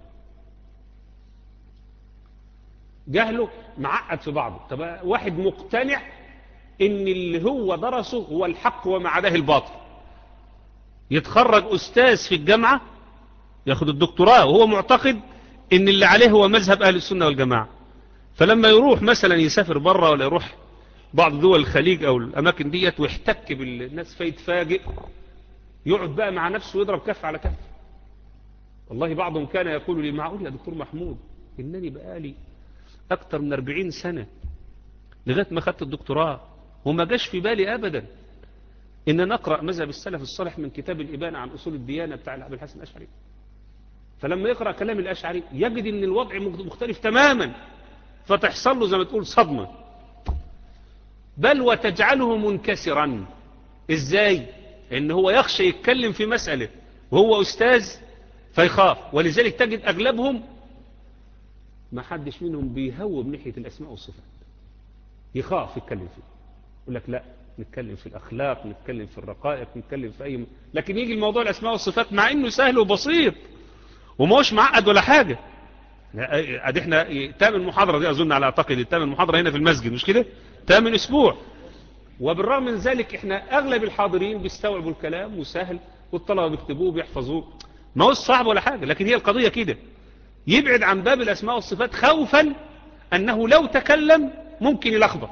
جهله معقد في بعضه طب واحد مقتنع ان اللي هو درسه هو الحق وما عداه الباطل يتخرج استاذ في الجامعة ياخد الدكتوراه وهو معتقد ان اللي عليه هو مذهب اهل السنة والجماعة فلما يروح مثلا يسافر بره ولا يروح بعض دول الخليج او الاماكن ديت ويحتك بالناس فيتفاجئ يقعد بقى مع نفسه ويضرب كف على كف والله بعضهم كان يقول لي معقول يا دكتور محمود انني بقالي اكتر من 40 سنة لغاية ما خدت الدكتوراه وما جاش في بالي أبدا إن نقرأ مذهب السلف الصالح من كتاب الإبانة عن أصول الديانة بتاع أبي الحسن الأشعري فلما يقرأ كلام الأشعري يجد أن الوضع مختلف تماما فتحصل له زي ما تقول صدمة بل وتجعله منكسرا إزاي إن هو يخشى يتكلم في مسألة وهو أستاذ فيخاف ولذلك تجد أغلبهم ما حدش منهم بيهوب ناحية الأسماء والصفات يخاف يتكلم فيه يقول لك لا نتكلم في الأخلاق نتكلم في الرقائق نتكلم في أي م... لكن يجي الموضوع الأسماء والصفات مع إنه سهل وبسيط وما هوش معقد ولا حاجة ادي احنا تامن محاضرة دي أظن على أعتقد تامن محاضرة هنا في المسجد مش كده تامن أسبوع وبالرغم من ذلك احنا أغلب الحاضرين بيستوعبوا الكلام وسهل والطلبة بيكتبوه بيحفظوه ما هو صعب ولا حاجة لكن هي القضية كده يبعد عن باب الأسماء والصفات خوفا أنه لو تكلم ممكن يلخبط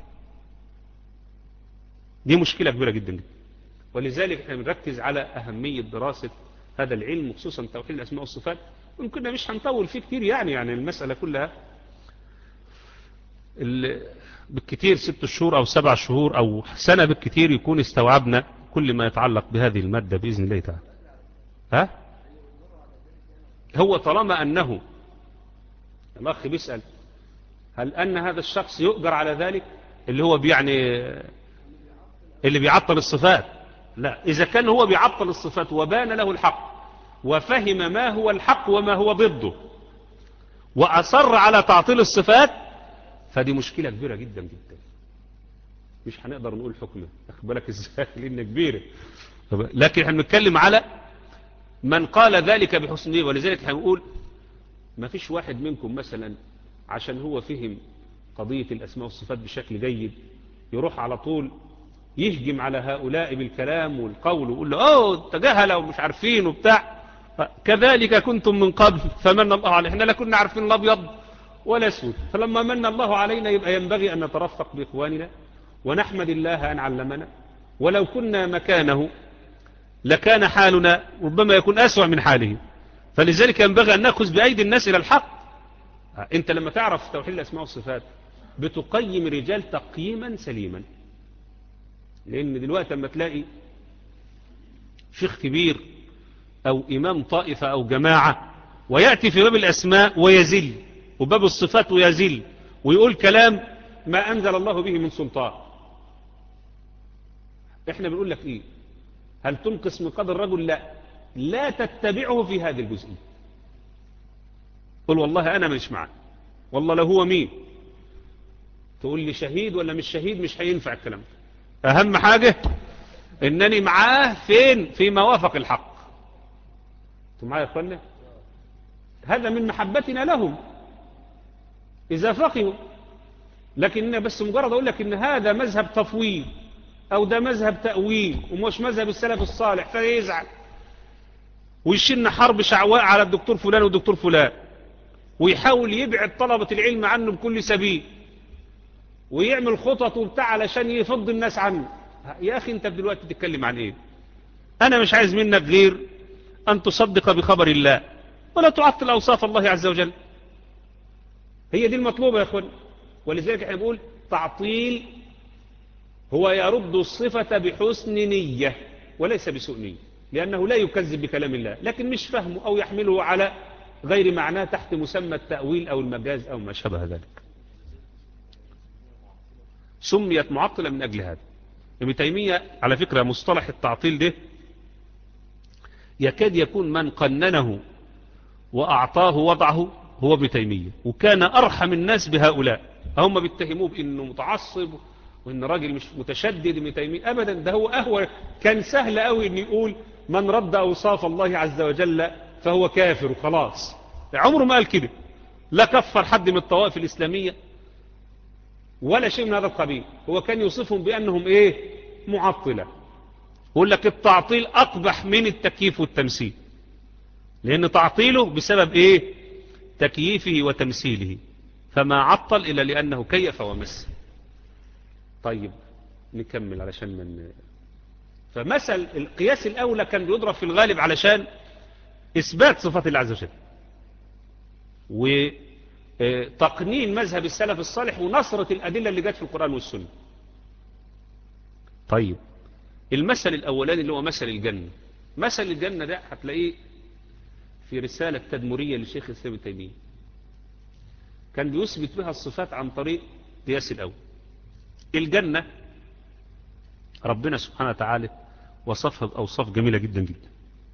دي مشكلة كبيرة جدا جدا ولذلك احنا بنركز على أهمية دراسة هذا العلم خصوصا توحيد الأسماء والصفات ويمكن مش هنطول فيه كتير يعني يعني المسألة كلها بالكتير ست شهور أو سبع شهور أو سنة بالكتير يكون استوعبنا كل ما يتعلق بهذه المادة بإذن الله تعالى ها هو طالما أنه الأخ بيسأل هل أن هذا الشخص يؤجر على ذلك اللي هو يعني اللي بيعطل الصفات لا إذا كان هو بيعطل الصفات وبان له الحق وفهم ما هو الحق وما هو ضده وأصر على تعطيل الصفات فدي مشكلة كبيرة جدا جدا مش هنقدر نقول حكمه أخبرك إزاي لأنه كبيرة لكن احنا بنتكلم على من قال ذلك بحسنه ولذلك هنقول ما فيش واحد منكم مثلا عشان هو فهم قضية الأسماء والصفات بشكل جيد يروح على طول يهجم على هؤلاء بالكلام والقول ويقول له اوه تجاهل ومش عارفين وبتاع كذلك كنتم من قبل فمن الله عليه احنا لا كنا عارفين الابيض ولا اسود فلما من الله علينا يبقى ينبغي ان نترفق باخواننا ونحمد الله ان علمنا ولو كنا مكانه لكان حالنا ربما يكون اسوأ من حاله فلذلك ينبغي ان ناخذ بايدي الناس الى الحق انت لما تعرف توحيد الاسماء والصفات بتقيم رجال تقييما سليما لان دلوقتي لما تلاقي شيخ كبير او امام طائفة او جماعة ويأتي في باب الاسماء ويزل وباب الصفات ويزل ويقول كلام ما انزل الله به من سلطان احنا بنقول لك ايه هل تنقص من قدر الرجل لا لا تتبعه في هذه الجزئية قل والله انا مش معاه والله لو هو مين تقول لي شهيد ولا مش شهيد مش هينفع الكلام اهم حاجة انني معاه فين فيما وافق الحق انتوا معايا يا اخوانا هذا من محبتنا لهم اذا فقهوا لكن بس مجرد اقول لك ان هذا مذهب تفويض او ده مذهب تأويل ومش مذهب السلف الصالح فيزعل ويشن حرب شعواء على الدكتور فلان والدكتور فلان ويحاول يبعد طلبة العلم عنه بكل سبيل ويعمل خطط وبتاع علشان يفض الناس عنه يا أخي أنت دلوقتي تتكلم عن إيه أنا مش عايز منك غير أن تصدق بخبر الله ولا تعطل أوصاف الله عز وجل هي دي المطلوبة يا أخوان ولذلك احنا بنقول تعطيل هو يرد الصفة بحسن نية وليس بسوء نية لأنه لا يكذب بكلام الله لكن مش فهمه أو يحمله على غير معناه تحت مسمى التأويل أو المجاز أو ما شابه ذلك سميت معطلة من أجل هذا ابن تيمية على فكرة مصطلح التعطيل ده يكاد يكون من قننه وأعطاه وضعه هو ابن تيمية وكان أرحم الناس بهؤلاء هم بيتهموه بأنه متعصب وأن راجل مش متشدد ابن تيمية أبدا ده هو أهوى كان سهل قوي أن يقول من رد أوصاف الله عز وجل فهو كافر وخلاص عمره ما قال كده لا كفر حد من الطوائف الإسلامية ولا شيء من هذا القبيل هو كان يوصفهم بأنهم إيه معطلة يقول لك التعطيل أقبح من التكييف والتمثيل لأن تعطيله بسبب إيه تكييفه وتمثيله فما عطل إلا لأنه كيف ومثل طيب نكمل علشان من فمثل القياس الأولى كان بيضرب في الغالب علشان إثبات صفات الله عز وجل وتقنين مذهب السلف الصالح ونصرة الأدلة اللي جت في القرآن والسنة طيب المثل الأولاني اللي هو مثل الجنة مثل الجنة ده هتلاقيه في رسالة تدمرية لشيخ الإسلام التيمية كان بيثبت بها الصفات عن طريق قياس الأول الجنة ربنا سبحانه وتعالى وصفها بأوصاف جميلة جدا جدا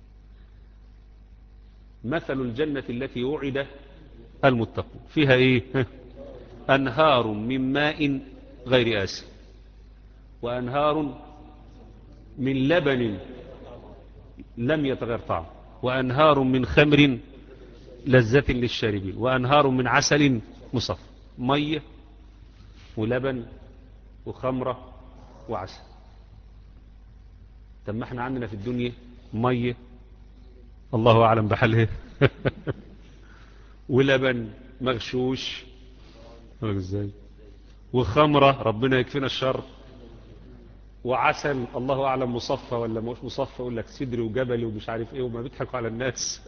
مثل الجنة التي وعد المتقون فيها ايه انهار من ماء غير آسن وانهار من لبن لم يتغير طعم وانهار من خمر لذة للشاربين وانهار من عسل مصف مية ولبن وخمرة وعسل طب ما احنا عندنا في الدنيا مية الله أعلم بحاله ولبن مغشوش ازاي وخمرة ربنا يكفينا الشر وعسل الله أعلم مصفى ولا مش مصفى يقول لك سدري وجبلي ومش عارف ايه وما بيضحكوا على الناس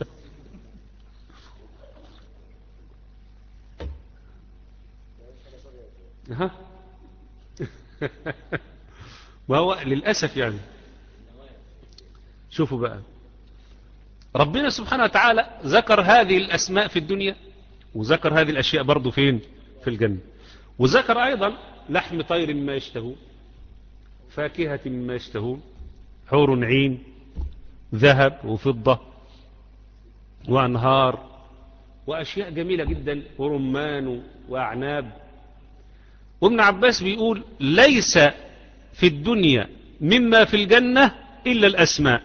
ها ما هو للأسف يعني شوفوا بقى ربنا سبحانه وتعالى ذكر هذه الأسماء في الدنيا وذكر هذه الأشياء برضو فين في الجنة وذكر أيضا لحم طير ما يشتهون فاكهة مما يشتهون حور عين ذهب وفضة وأنهار وأشياء جميلة جدا ورمان وأعناب وابن عباس بيقول ليس في الدنيا مما في الجنة إلا الأسماء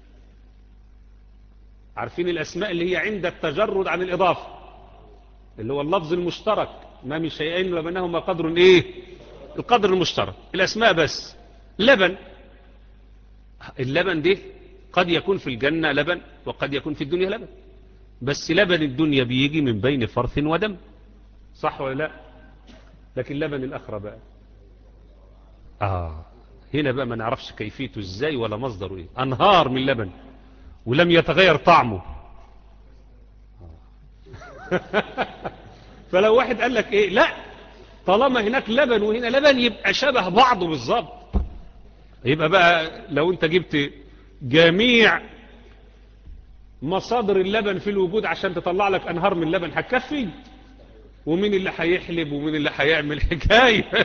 عارفين الأسماء اللي هي عند التجرد عن الإضافة اللي هو اللفظ المشترك ما من شيئين وبينهما قدر إيه القدر المشترك الأسماء بس لبن اللبن ده قد يكون في الجنة لبن وقد يكون في الدنيا لبن بس لبن الدنيا بيجي من بين فرث ودم صح ولا لا لكن لبن الأخرى بقى آه هنا بقى ما نعرفش كيفيته ازاي ولا مصدره ايه انهار من لبن ولم يتغير طعمه فلو واحد قال لك ايه لا طالما هناك لبن وهنا لبن يبقى شبه بعضه بالظبط يبقى بقى لو انت جبت جميع مصادر اللبن في الوجود عشان تطلع لك انهار من اللبن هتكفي ومين اللي هيحلب ومين اللي هيعمل حكايه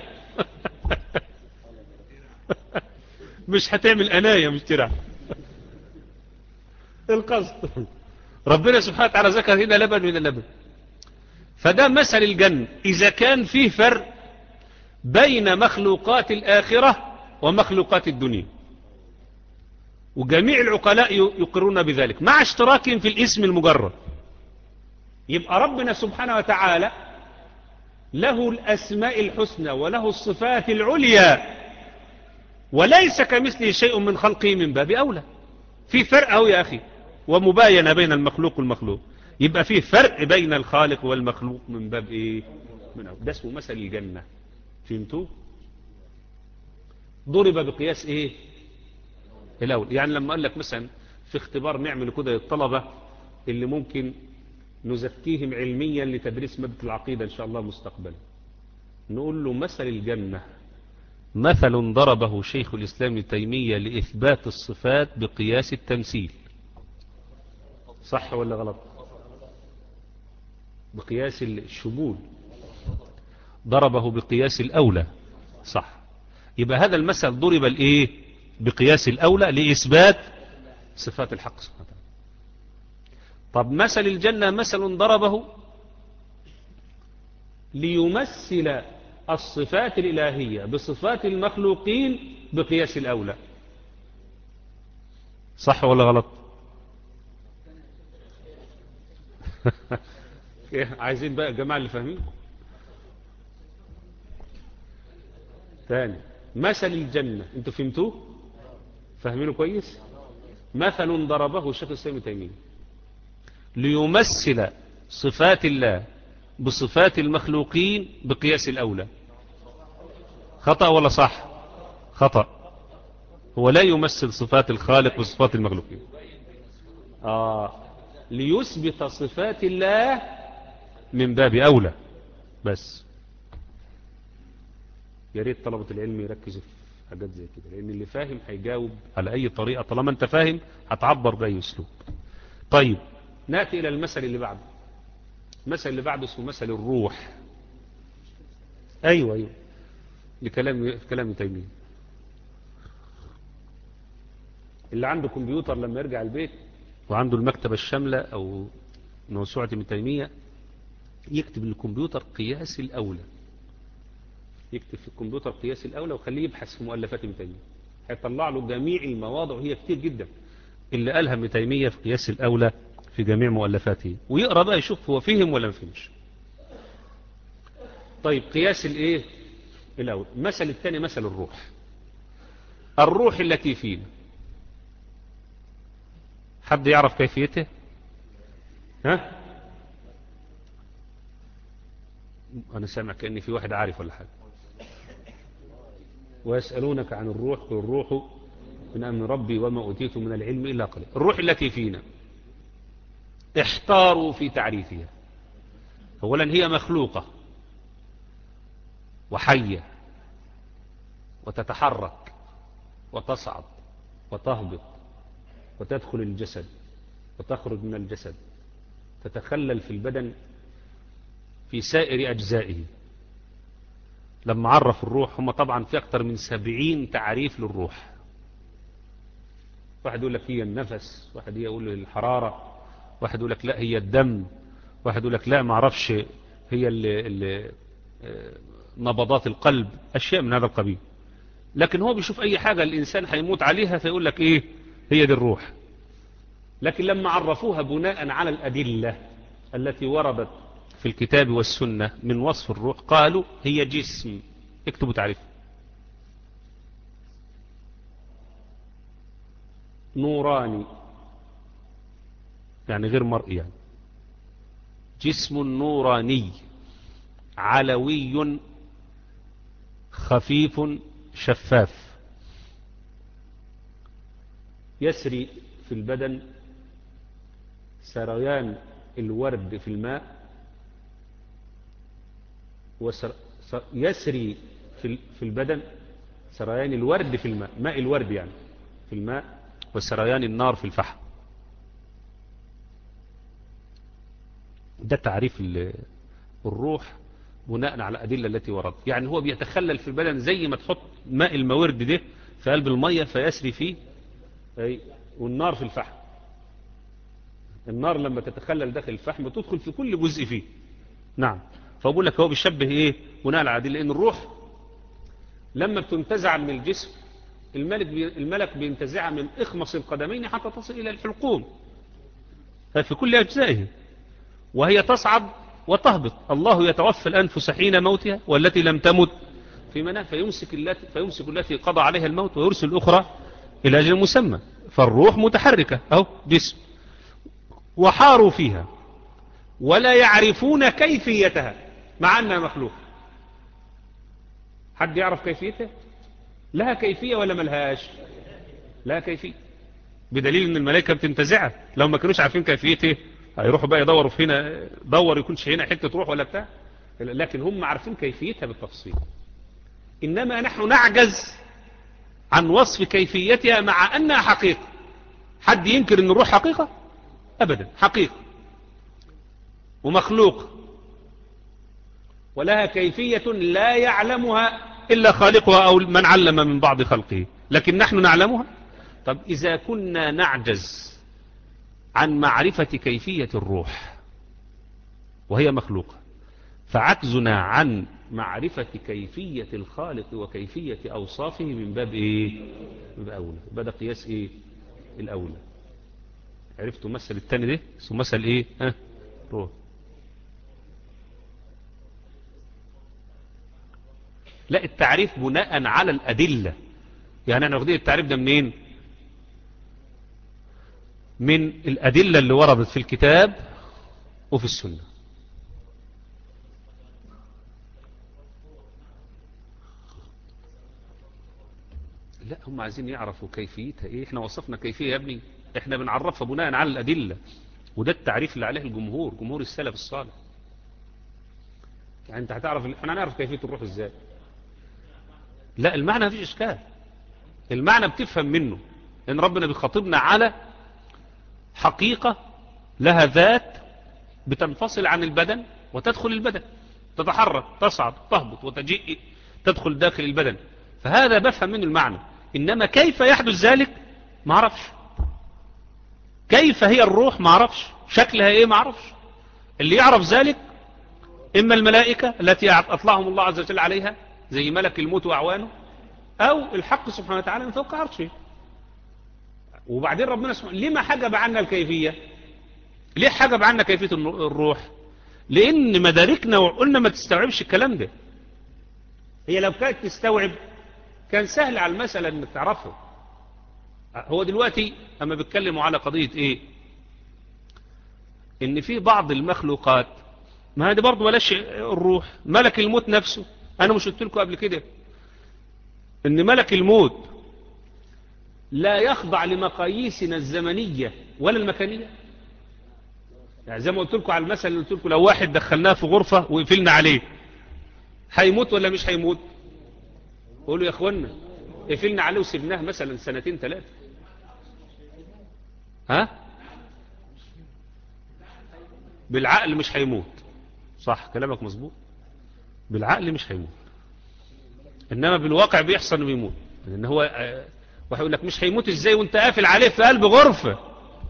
مش هتعمل انايه مش ترع القصد ربنا سبحانه وتعالى ذكر هنا لبن وهنا لبن فده مثل الجنة إذا كان فيه فرق بين مخلوقات الآخرة ومخلوقات الدنيا وجميع العقلاء يقرون بذلك مع اشتراكهم في الاسم المجرد يبقى ربنا سبحانه وتعالى له الأسماء الحسنى وله الصفات العليا وليس كمثله شيء من خلقه من باب أولى في فرق أهو يا أخي ومباينة بين المخلوق والمخلوق يبقى فيه فرق بين الخالق والمخلوق من باب إيه من أول ده اسمه مثل الجنة فهمتوا ضرب بقياس إيه الأول يعني لما قال لك مثلا في اختبار نعمل كده للطلبة اللي ممكن نزكيهم علميا لتدريس مادة العقيدة إن شاء الله مستقبلا نقول له مثل الجنة مثل ضربه شيخ الإسلام ابن تيمية لإثبات الصفات بقياس التمثيل صح ولا غلط بقياس الشمول ضربه بقياس الأولى صح يبقى هذا المثل ضرب الإيه بقياس الأولى لإثبات صفات الحق سبحانه وتعالى طب مثل الجنة مثل ضربه ليمثل الصفات الإلهية بصفات المخلوقين بقياس الأولى صح ولا غلط عايزين بقى الجماعة اللي فاهمين ثاني مثل الجنة انتوا فهمتوه فاهمينه كويس مثل ضربه الشيخ السلام تيمية ليمثل صفات الله بصفات المخلوقين بقياس الأولى خطأ ولا صح خطأ هو لا يمثل صفات الخالق بصفات المخلوقين آه ليثبت صفات الله من باب أولى بس يا ريت طلبة العلم يركزوا في حاجات زي كده لأن اللي فاهم هيجاوب على أي طريقة طالما أنت فاهم هتعبر بأي أسلوب طيب نأتي إلى المثل اللي بعده المثل اللي بعده اسمه مثل الروح أيوة أيوة لكلام كلام تيمية اللي عنده كمبيوتر لما يرجع البيت وعنده المكتبة الشاملة أو موسوعة ابن تيمية يكتب الكمبيوتر قياس الأولى يكتب في الكمبيوتر قياس الأولى وخليه يبحث في مؤلفات ابن تيمية هيطلع له جميع المواضع وهي كتير جدا اللي قالها ابن تيمية في قياس الأولى في جميع مؤلفاته ويقرأ بقى يشوف هو فهم ولا ما فهمش طيب قياس الايه الأول مثل الثاني مثل الروح الروح التي فينا حد يعرف كيفيته ها أنا سامع كأني في واحد عارف ولا حاجة ويسألونك عن الروح قل الروح من أمن ربي وما أوتيت من العلم إلا قليل الروح التي فينا احتاروا في تعريفها أولا هي مخلوقة وحية وتتحرك وتصعد وتهبط وتدخل الجسد وتخرج من الجسد تتخلل في البدن في سائر أجزائه لما عرف الروح هم طبعا في أكثر من سبعين تعريف للروح واحد يقول لك هي النفس واحد يقول الحرارة واحد يقول لك لا هي الدم واحد يقول لك لا ما اعرفش هي اللي اللي نبضات القلب أشياء من هذا القبيل لكن هو بيشوف أي حاجة الإنسان هيموت عليها فيقول لك إيه هي دي الروح لكن لما عرفوها بناء على الأدلة التي وردت في الكتاب والسنة من وصف الروح قالوا هي جسم اكتبوا تعريف نوراني يعني غير مرئي يعني جسم نوراني علوي خفيف شفاف يسري في البدن سريان الورد في الماء وسر يسري في في البدن سريان الورد في الماء ماء الورد يعني في الماء وسريان النار في الفحم ده تعريف الروح بناء على الأدلة التي ورد يعني هو بيتخلل في البدن زي ما تحط ماء المورد ده في قلب المية فيسري فيه أي والنار في الفحم النار لما تتخلل داخل الفحم تدخل في كل جزء فيه نعم فأقول لك هو بيشبه إيه بناء على الأدلة لأن الروح لما بتنتزع من الجسم الملك بي الملك بينتزعها من إخمص القدمين حتى تصل إلى الحلقوم في كل أجزائه وهي تصعد وتهبط الله يتوفى الأنفس حين موتها والتي لم تمت في منام فيمسك التي, فيمسك التي قضى عليها الموت ويرسل الأخرى إلى أجل مسمى فالروح متحركة أو جسم وحاروا فيها ولا يعرفون كيفيتها مع أنها مخلوق حد يعرف كيفيتها لها كيفية ولا ملهاش لها كيفية بدليل ان الملائكة بتنتزعها لو ما كانوش عارفين كيفيته هيروحوا بقى يدوروا في هنا دور يكونش هنا حتة روح ولا بتاع لكن هم عارفين كيفيتها بالتفصيل إنما نحن نعجز عن وصف كيفيتها مع أنها حقيقة حد ينكر أن الروح حقيقة أبدا حقيقة ومخلوق ولها كيفية لا يعلمها إلا خالقها أو من علم من بعض خلقه لكن نحن نعلمها طب إذا كنا نعجز عن معرفة كيفية الروح وهي مخلوقة فعجزنا عن معرفة كيفية الخالق وكيفية أوصافه من باب إيه من باب أولى بدأ قياس إيه الأولى عرفتوا مثل التاني ده اسمه مثل إيه ها روح لا التعريف بناء على الأدلة يعني احنا واخدين التعريف ده منين من الأدلة اللي وردت في الكتاب وفي السنة لا هم عايزين يعرفوا كيفيتها ايه احنا وصفنا كيفية يا ابني احنا بنعرفها بناء على الأدلة وده التعريف اللي عليه الجمهور جمهور السلف الصالح يعني انت هتعرف احنا هنعرف كيفية الروح ازاي لا المعنى مفيش اشكال المعنى بتفهم منه ان ربنا بيخاطبنا على حقيقة لها ذات بتنفصل عن البدن وتدخل البدن تتحرك تصعد تهبط وتجيء تدخل داخل البدن فهذا بفهم منه المعنى إنما كيف يحدث ذلك ما اعرفش كيف هي الروح ما اعرفش شكلها ايه ما اعرفش اللي يعرف ذلك إما الملائكة التي أطلعهم الله عز وجل عليها زي ملك الموت وأعوانه أو الحق سبحانه وتعالى من فوق عرشه وبعدين ربنا سبحانه ليه ما حجب عنا الكيفية ليه حجب عنا كيفية الروح لأن مداركنا وقلنا ما تستوعبش الكلام ده هي لو كانت تستوعب كان سهل على المسألة انك تعرفه هو دلوقتي اما بيتكلموا على قضية ايه ان في بعض المخلوقات ما هذه برضه بلاش الروح ملك الموت نفسه انا مش قلت لكم قبل كده ان ملك الموت لا يخضع لمقاييسنا الزمنية ولا المكانية يعني زي ما قلت لكم على المثل اللي قلت لكم لو واحد دخلناه في غرفة وقفلنا عليه هيموت ولا مش هيموت قولوا يا اخوانا قفلنا عليه وسبناه مثلا سنتين ثلاثة ها بالعقل مش هيموت صح كلامك مظبوط بالعقل مش هيموت انما بالواقع بيحصل انه بيموت لان هو واحد يقول لك مش هيموت ازاي وانت قافل عليه في قلب غرفه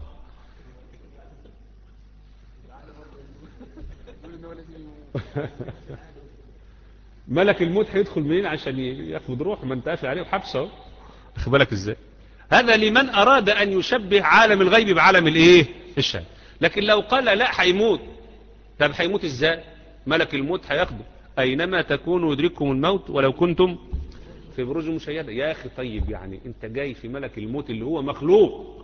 ملك الموت هيدخل منين عشان ياخد روح ما انت قافل عليه وحبسه اخد بالك ازاي هذا لمن اراد ان يشبه عالم الغيب بعالم الايه الشهاده لكن لو قال لا هيموت طب هيموت ازاي ملك الموت هياخده اينما تكونوا يدرككم الموت ولو كنتم في بروج مشيدة يا اخي طيب يعني انت جاي في ملك الموت اللي هو مخلوق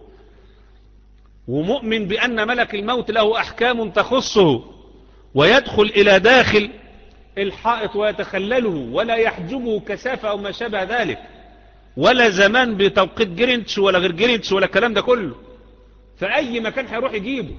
ومؤمن بان ملك الموت له احكام تخصه ويدخل الى داخل الحائط ويتخلله ولا يحجبه كثافة او ما شابه ذلك ولا زمان بتوقيت جرينتش ولا غير جرينتش ولا الكلام ده كله فأي مكان هيروح يجيبه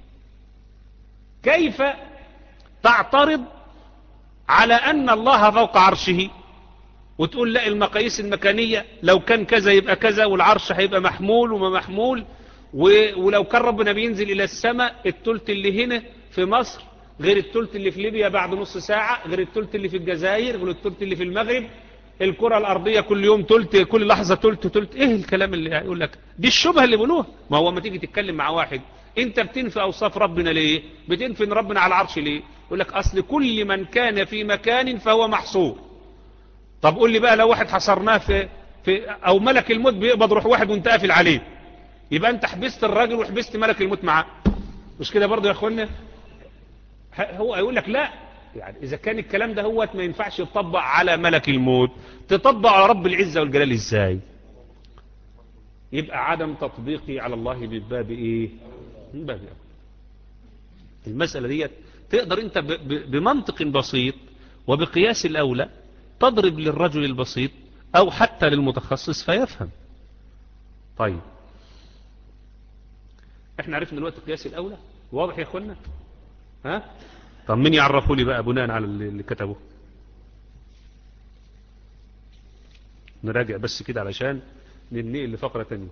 كيف تعترض على أن الله فوق عرشه وتقول لا المقاييس المكانية لو كان كذا يبقى كذا والعرش هيبقى محمول وما محمول ولو كان ربنا بينزل إلى السماء التلت اللي هنا في مصر غير التلت اللي في ليبيا بعد نص ساعة غير التلت اللي في الجزائر غير التلت اللي في المغرب الكرة الأرضية كل يوم تلت كل لحظة تلت تلت إيه الكلام اللي هيقول لك دي الشبهة اللي بيقولوها ما هو ما تيجي تتكلم مع واحد أنت بتنفي أوصاف ربنا ليه بتنفي إن ربنا على العرش ليه يقول لك أصل كل من كان في مكان فهو محصور طب قول لي بقى لو واحد حصرناه في, في أو ملك الموت بيقبض روح واحد وانت قافل عليه يبقى أنت حبست الراجل وحبست ملك الموت معاه مش كده برضه يا أخوانا هو هيقول لك لا يعني إذا كان الكلام ده هو ما ينفعش يطبق على ملك الموت تطبق على رب العزة والجلال إزاي يبقى عدم تطبيقي على الله من باب إيه من باب أول المسألة دي تقدر أنت بمنطق بسيط وبقياس الأولى تضرب للرجل البسيط أو حتى للمتخصص فيفهم طيب احنا عرفنا دلوقتي قياس الأولى واضح يا اخوانا ها طب مين يعرفوا لي بقى بناء على اللي كتبه نراجع بس كده علشان ننقل لفقرة تانية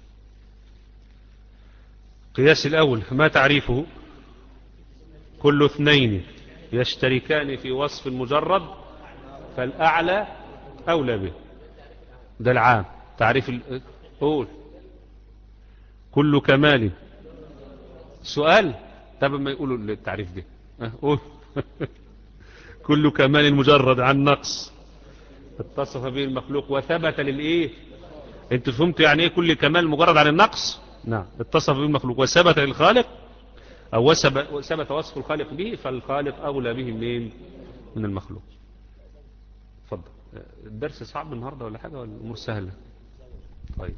قياس الأول ما تعريفه كل اثنين يشتركان في وصف المجرد فالأعلى أولى به ده العام تعريف قول كل كمال سؤال طب ما يقولوا التعريف ده قول كل كمال مجرد عن نقص اتصف به المخلوق وثبت للايه انت فهمت يعني ايه كل كمال مجرد عن النقص نعم اتصف به المخلوق وثبت للخالق او ثبت وصف الخالق به فالخالق اولى به منين من المخلوق اتفضل الدرس صعب النهارده ولا حاجه ولا الامور سهله طيب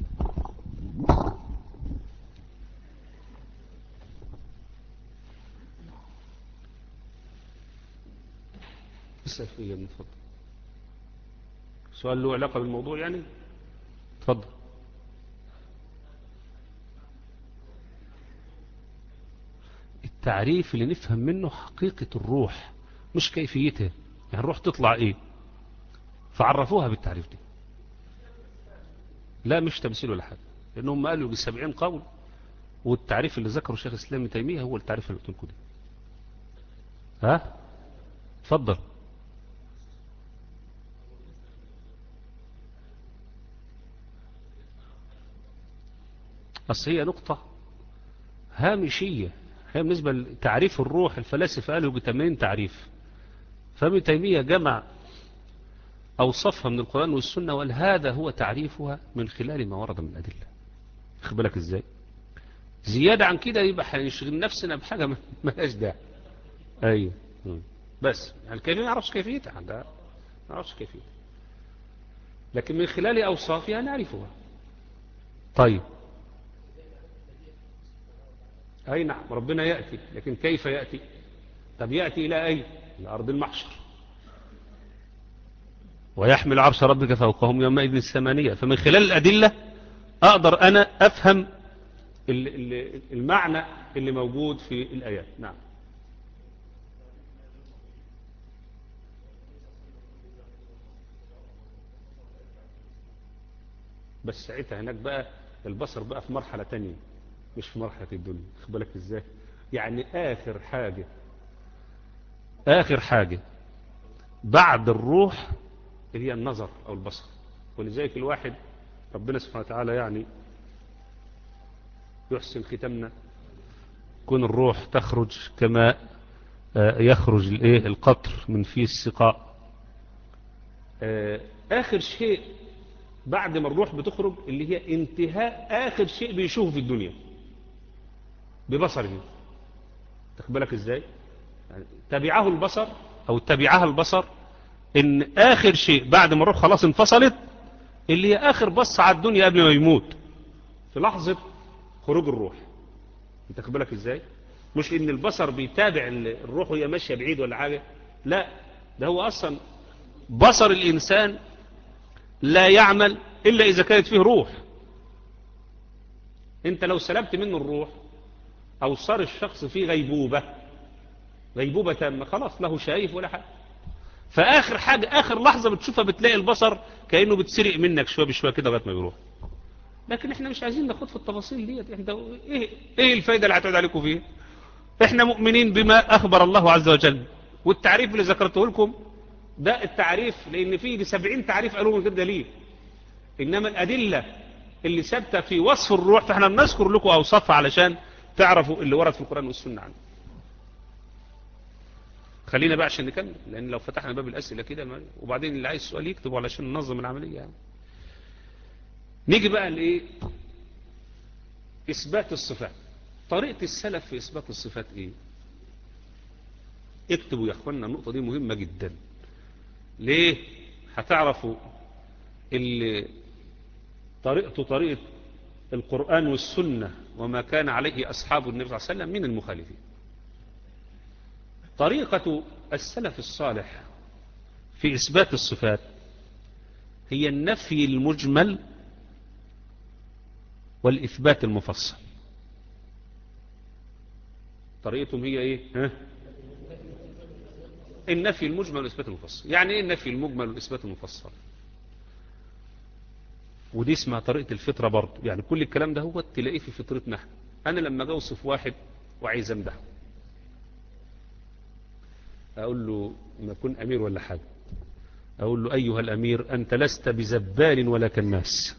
اسال فيه يا اتفضل سؤال له علاقه بالموضوع يعني اتفضل التعريف اللي نفهم منه حقيقة الروح مش كيفيتها يعني الروح تطلع ايه فعرفوها بالتعريف دي لا مش تمثيل ولا حاجة لأنهم قالوا بالسبعين قول والتعريف اللي ذكره شيخ الإسلام ابن تيمية هو التعريف اللي قلت لكم ده ها اتفضل أصل هي نقطة هامشية هي بالنسبة لتعريف الروح الفلاسفة قالوا بثمانين تعريف فابن تيمية جمع أوصفها من القرآن والسنة وقال هذا هو تعريفها من خلال ما ورد من الأدلة خد بالك إزاي زيادة عن كده يبقى هنشغل نفسنا بحاجة ما لهاش داعي أيوه بس يعني كيف ما نعرفش كيفيتها ده ما نعرفش كيفيتها لكن من خلال أوصافها نعرفها طيب أي نعم ربنا يأتي لكن كيف يأتي طب يأتي إلى أين إلى أرض المحشر ويحمل عرش ربك فوقهم يومئذ الثمانية فمن خلال الأدلة أقدر أنا أفهم المعنى اللي موجود في الآيات نعم بس ساعتها هناك بقى البصر بقى في مرحلة تانية مش في مرحلة الدنيا خد بالك ازاي يعني آخر حاجة آخر حاجة بعد الروح اللي هي النظر أو البصر ولذلك الواحد ربنا سبحانه وتعالى يعني يحسن ختمنا كون الروح تخرج كما يخرج الايه القطر من فيه السقاء آخر شيء بعد ما الروح بتخرج اللي هي انتهاء آخر شيء بيشوفه في الدنيا ببصره تخبلك ازاي يعني تبعه البصر او تبعها البصر ان اخر شيء بعد ما الروح خلاص انفصلت اللي هي اخر بص على الدنيا قبل ما يموت في لحظة خروج الروح انت تخبلك ازاي مش ان البصر بيتابع الروح وهي ماشية بعيد ولا حاجة لا ده هو اصلا بصر الانسان لا يعمل الا اذا كانت فيه روح انت لو سلبت منه الروح او صار الشخص فيه غيبوبة غيبوبة تامة خلاص له شايف ولا حاجة فآخر حاجة آخر لحظة بتشوفها بتلاقي البصر كأنه بتسرق منك شوية بشوية كده لغايه ما يروح لكن احنا مش عايزين ناخد في التفاصيل ديت احنا ايه ايه الفايدة اللي هتعود عليكم فيها احنا مؤمنين بما اخبر الله عز وجل والتعريف اللي ذكرته لكم ده التعريف لان فيه سبعين تعريف قالوا من غير دليل انما الادلة اللي ثابته في وصف الروح فاحنا بنذكر لكم اوصافها علشان تعرفوا اللي ورد في القرآن والسنة عنه خلينا بقى عشان نكمل لان لو فتحنا باب الاسئله كده وبعدين اللي عايز سؤال يكتبه علشان ننظم العمليه يعني نيجي بقى لايه اثبات الصفات طريقه السلف في اثبات الصفات ايه اكتبوا يا اخوانا النقطه دي مهمه جدا ليه هتعرفوا اللي طريقته طريقه القرآن والسنة وما كان عليه أصحاب النبي صلى الله عليه وسلم من المخالفين طريقة السلف الصالح في إثبات الصفات هي النفي المجمل والإثبات المفصل طريقتهم هي إيه ها؟ النفي المجمل والإثبات المفصل يعني إيه النفي المجمل والإثبات المفصل ودي اسمها طريقة الفطرة برضه يعني كل الكلام ده هو تلاقيه في فطرتنا احنا انا لما اجي اوصف واحد وعايز امدحه اقول له ما اكون امير ولا حاجة اقول له ايها الامير انت لست بزبال ولا كناس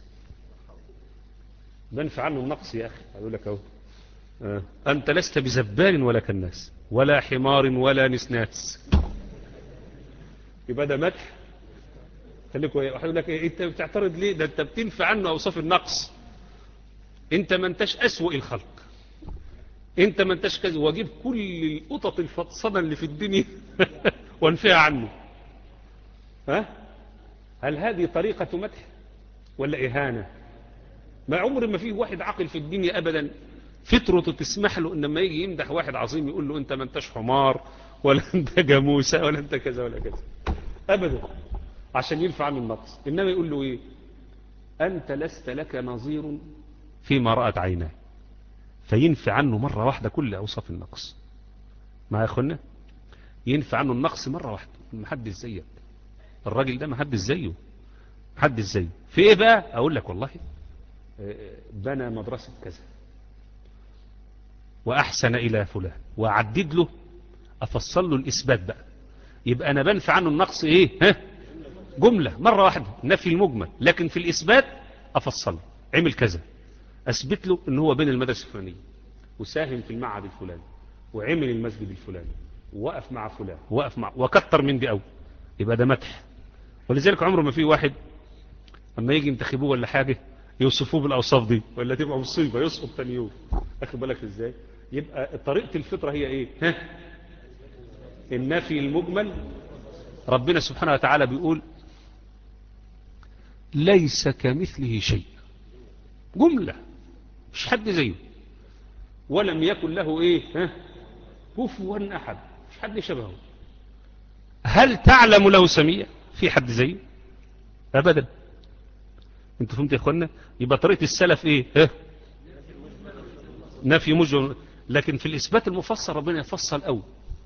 بنفع عنه النقص يا اخي اقول لك اهو آه. انت لست بزبال ولا كناس ولا حمار ولا نسناس يبقى ده مدح خليكوا واحد يقول لك إيه انت بتعترض ليه ده انت بتنفع عنه اوصاف النقص انت ما انتش اسوأ الخلق انت ما انتش كذا واجيب كل القطط الفطسانه اللي في الدنيا وانفيها عنه ها هل هذه طريقة مدح ولا إهانة ما عمر ما فيه واحد عاقل في الدنيا أبدا فطرته تسمح له إن لما يجي يمدح واحد عظيم يقول له أنت ما انتش حمار ولا أنت جاموسة ولا أنت كذا ولا كذا أبدا عشان ينفع عنه النقص إنما يقول له إيه أنت لست لك نظير فيما رأت عيناه فينفع عنه مرة واحدة كل أوصاف النقص ما يا أخوانا ينفع عنه النقص مرة واحدة محدش زيك الراجل ده محدش زيه محدش زيه في ايه بقى اقول لك والله بنى مدرسة كذا واحسن الى فلان واعدد له افصل له الاثبات بقى يبقى انا بنفع عنه النقص ايه ها جملة مرة واحدة نفي المجمل لكن في الاثبات افصل عمل كذا اثبت له ان هو بين المدرسة الفلانية وساهم في المعهد الفلاني وعمل المسجد الفلاني ووقف مع فلان ووقف مع وكتر من دي قوي يبقى ده مدح ولذلك عمره ما في واحد اما يجي ينتخبوه ولا حاجة يوصفوه بالاوصاف دي ولا تبقى مصيبة يسقط ثاني يوم اخد بالك ازاي يبقى طريقة الفطرة هي ايه ها النفي المجمل ربنا سبحانه وتعالى بيقول ليس كمثله شيء جملة مش حد زيه ولم يكن له ايه ها كفوا احد مش حد شبهه هل تعلم له سميع في حد زيه ابدا انتوا فهمت يا اخوانا يبقى طريقة السلف ايه ها نفي مجمل لكن في الاثبات المفصل ربنا يفصل قوي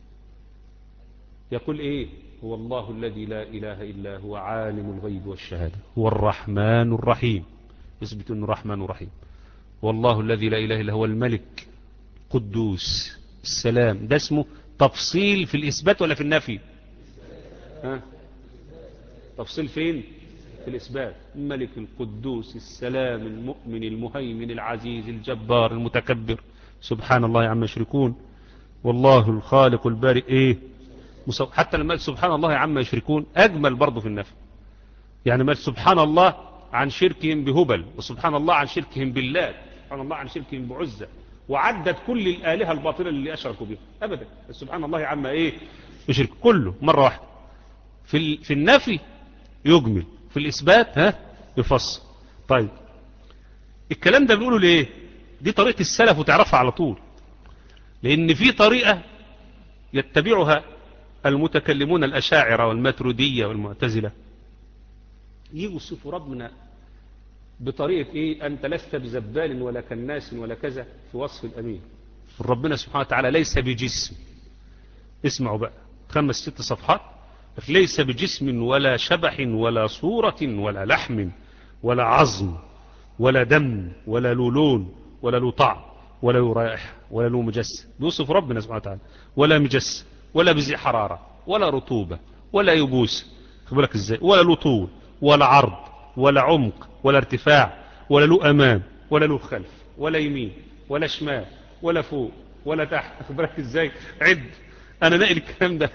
يقول ايه هو الله الذي لا اله الا هو عالم الغيب والشهادة هو الرحمن الرحيم يثبت انه رحمن رحيم والله الذي لا اله الا هو الملك قدوس السلام ده اسمه تفصيل في الاثبات ولا في النفي ها تفصيل فين في الإثبات الملك القدوس السلام المؤمن المهيمن العزيز الجبار المتكبر سبحان الله عما يشركون والله الخالق البارئ ايه حتى لما قال سبحان الله عما يشركون أجمل برضه في النفي يعني ما سبحان الله عن شركهم بهبل وسبحان الله عن شركهم بالله سبحان الله عن شركهم بعزة وعدت كل الآلهة الباطلة اللي أشركوا بها أبدا سبحان الله عما إيه يشرك كله مرة واحدة في, في النفي يجمل في الإثبات ها يفصل طيب الكلام ده بنقوله ليه دي طريقة السلف وتعرفها على طول لأن في طريقة يتبعها المتكلمون الأشاعرة والماترودية والمعتزلة يجوا يوصفوا ربنا بطريقة إيه أنت لست بزبال ولا كناس ولا كذا في وصف الأمين ربنا سبحانه وتعالى ليس بجسم اسمعوا بقى خمس ست صفحات ليس بجسم ولا شبح ولا صورة ولا لحم ولا عظم ولا دم ولا له لون ولا له طعم ولا له رائحة ولا له مجسم بيوصف ربنا سبحانه وتعالى ولا مجسم ولا بزي حرارة ولا رطوبة ولا يبوس خبرك ازاي ولا له طول ولا عرض ولا عمق ولا ارتفاع ولا له أمام ولا له خلف ولا يمين ولا شمال ولا فوق ولا تحت خبرك ازاي عد انا ناقل الكلام ده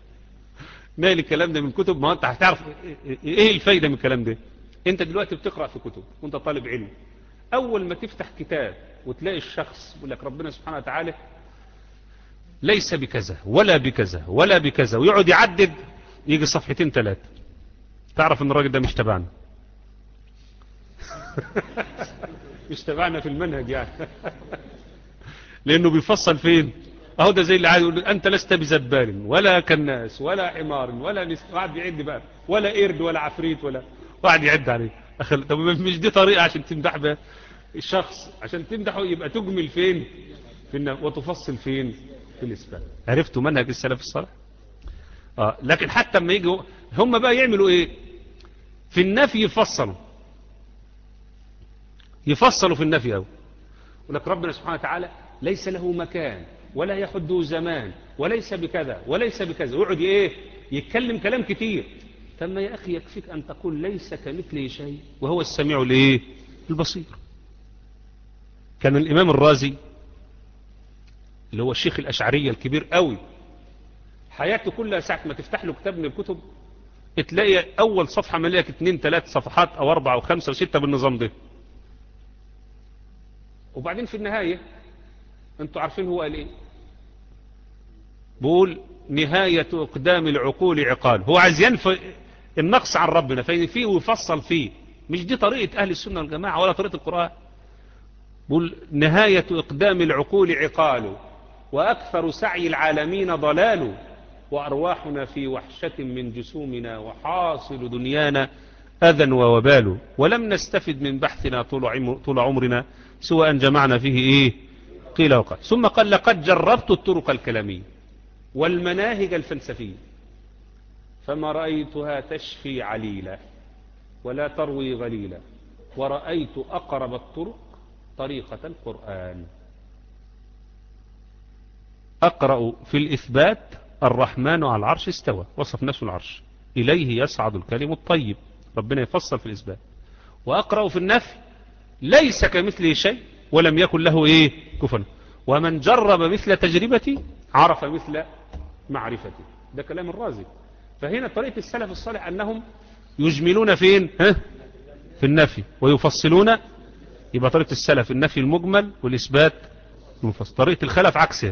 ناقل الكلام ده من كتب ما انت هتعرف ايه الفايدة من الكلام ده انت دلوقتي بتقرأ في كتب وانت طالب علم اول ما تفتح كتاب وتلاقي الشخص يقول لك ربنا سبحانه وتعالى ليس بكذا ولا بكذا ولا بكذا ويقعد يعدد يجي صفحتين ثلاثة تعرف ان الراجل ده مش تبعنا مش تبعنا في المنهج يعني لانه بيفصل فين اهو ده زي اللي عايز يقول انت لست بزبال ولا كناس ولا حمار ولا نس واحد يعد بقى ولا قرد ولا عفريت ولا واحد يعد عليه أخل... طب مش دي طريقه عشان تمدح بها الشخص عشان تمدحه يبقى تجمل فين في الن... وتفصل فين في الاثبات عرفتوا منهج السلف الصالح اه لكن حتى اما يجوا هم بقى يعملوا ايه في النفي يفصلوا يفصلوا في النفي أو ولك ربنا سبحانه وتعالى ليس له مكان ولا يحده زمان وليس بكذا وليس بكذا ويقعد ايه يتكلم كلام كتير ثم يا أخي يكفيك أن تقول ليس كمثله شيء وهو السميع الايه البصير كان الإمام الرازي اللي هو الشيخ الأشعرية الكبير قوي حياته كلها ساعة ما تفتح له كتاب من الكتب تلاقي أول صفحة مليك اتنين ثلاث صفحات أو أربعة أو خمسة وستة بالنظام ده وبعدين في النهاية انتوا عارفين هو قال ايه بقول نهاية اقدام العقول عقال هو عايز ينفي النقص عن ربنا فيه ويفصل فيه مش دي طريقة اهل السنة والجماعة ولا طريقة القرآن بقول نهاية اقدام العقول عقال واكثر سعي العالمين ضلال وارواحنا في وحشة من جسومنا وحاصل دنيانا أذى ووبال ولم نستفد من بحثنا طول عمرنا سوى أن جمعنا فيه إيه قيل وقال ثم قال لقد جربت الطرق الكلامية والمناهج الفلسفية فما رأيتها تشفي عليلا ولا تروي غليلا ورأيت أقرب الطرق طريقة القرآن أقرأ في الإثبات الرحمن على العرش استوى وصف نفسه العرش إليه يصعد الكلم الطيب ربنا يفصل في الإثبات وأقرأ في النفي ليس كمثله شيء ولم يكن له إيه كفن ومن جرب مثل تجربتي عرف مثل معرفتي ده كلام الرازي فهنا طريقة السلف الصالح أنهم يجملون فين ها؟ في النفي ويفصلون يبقى طريقة السلف النفي المجمل والإثبات المفصل طريقة الخلف عكسها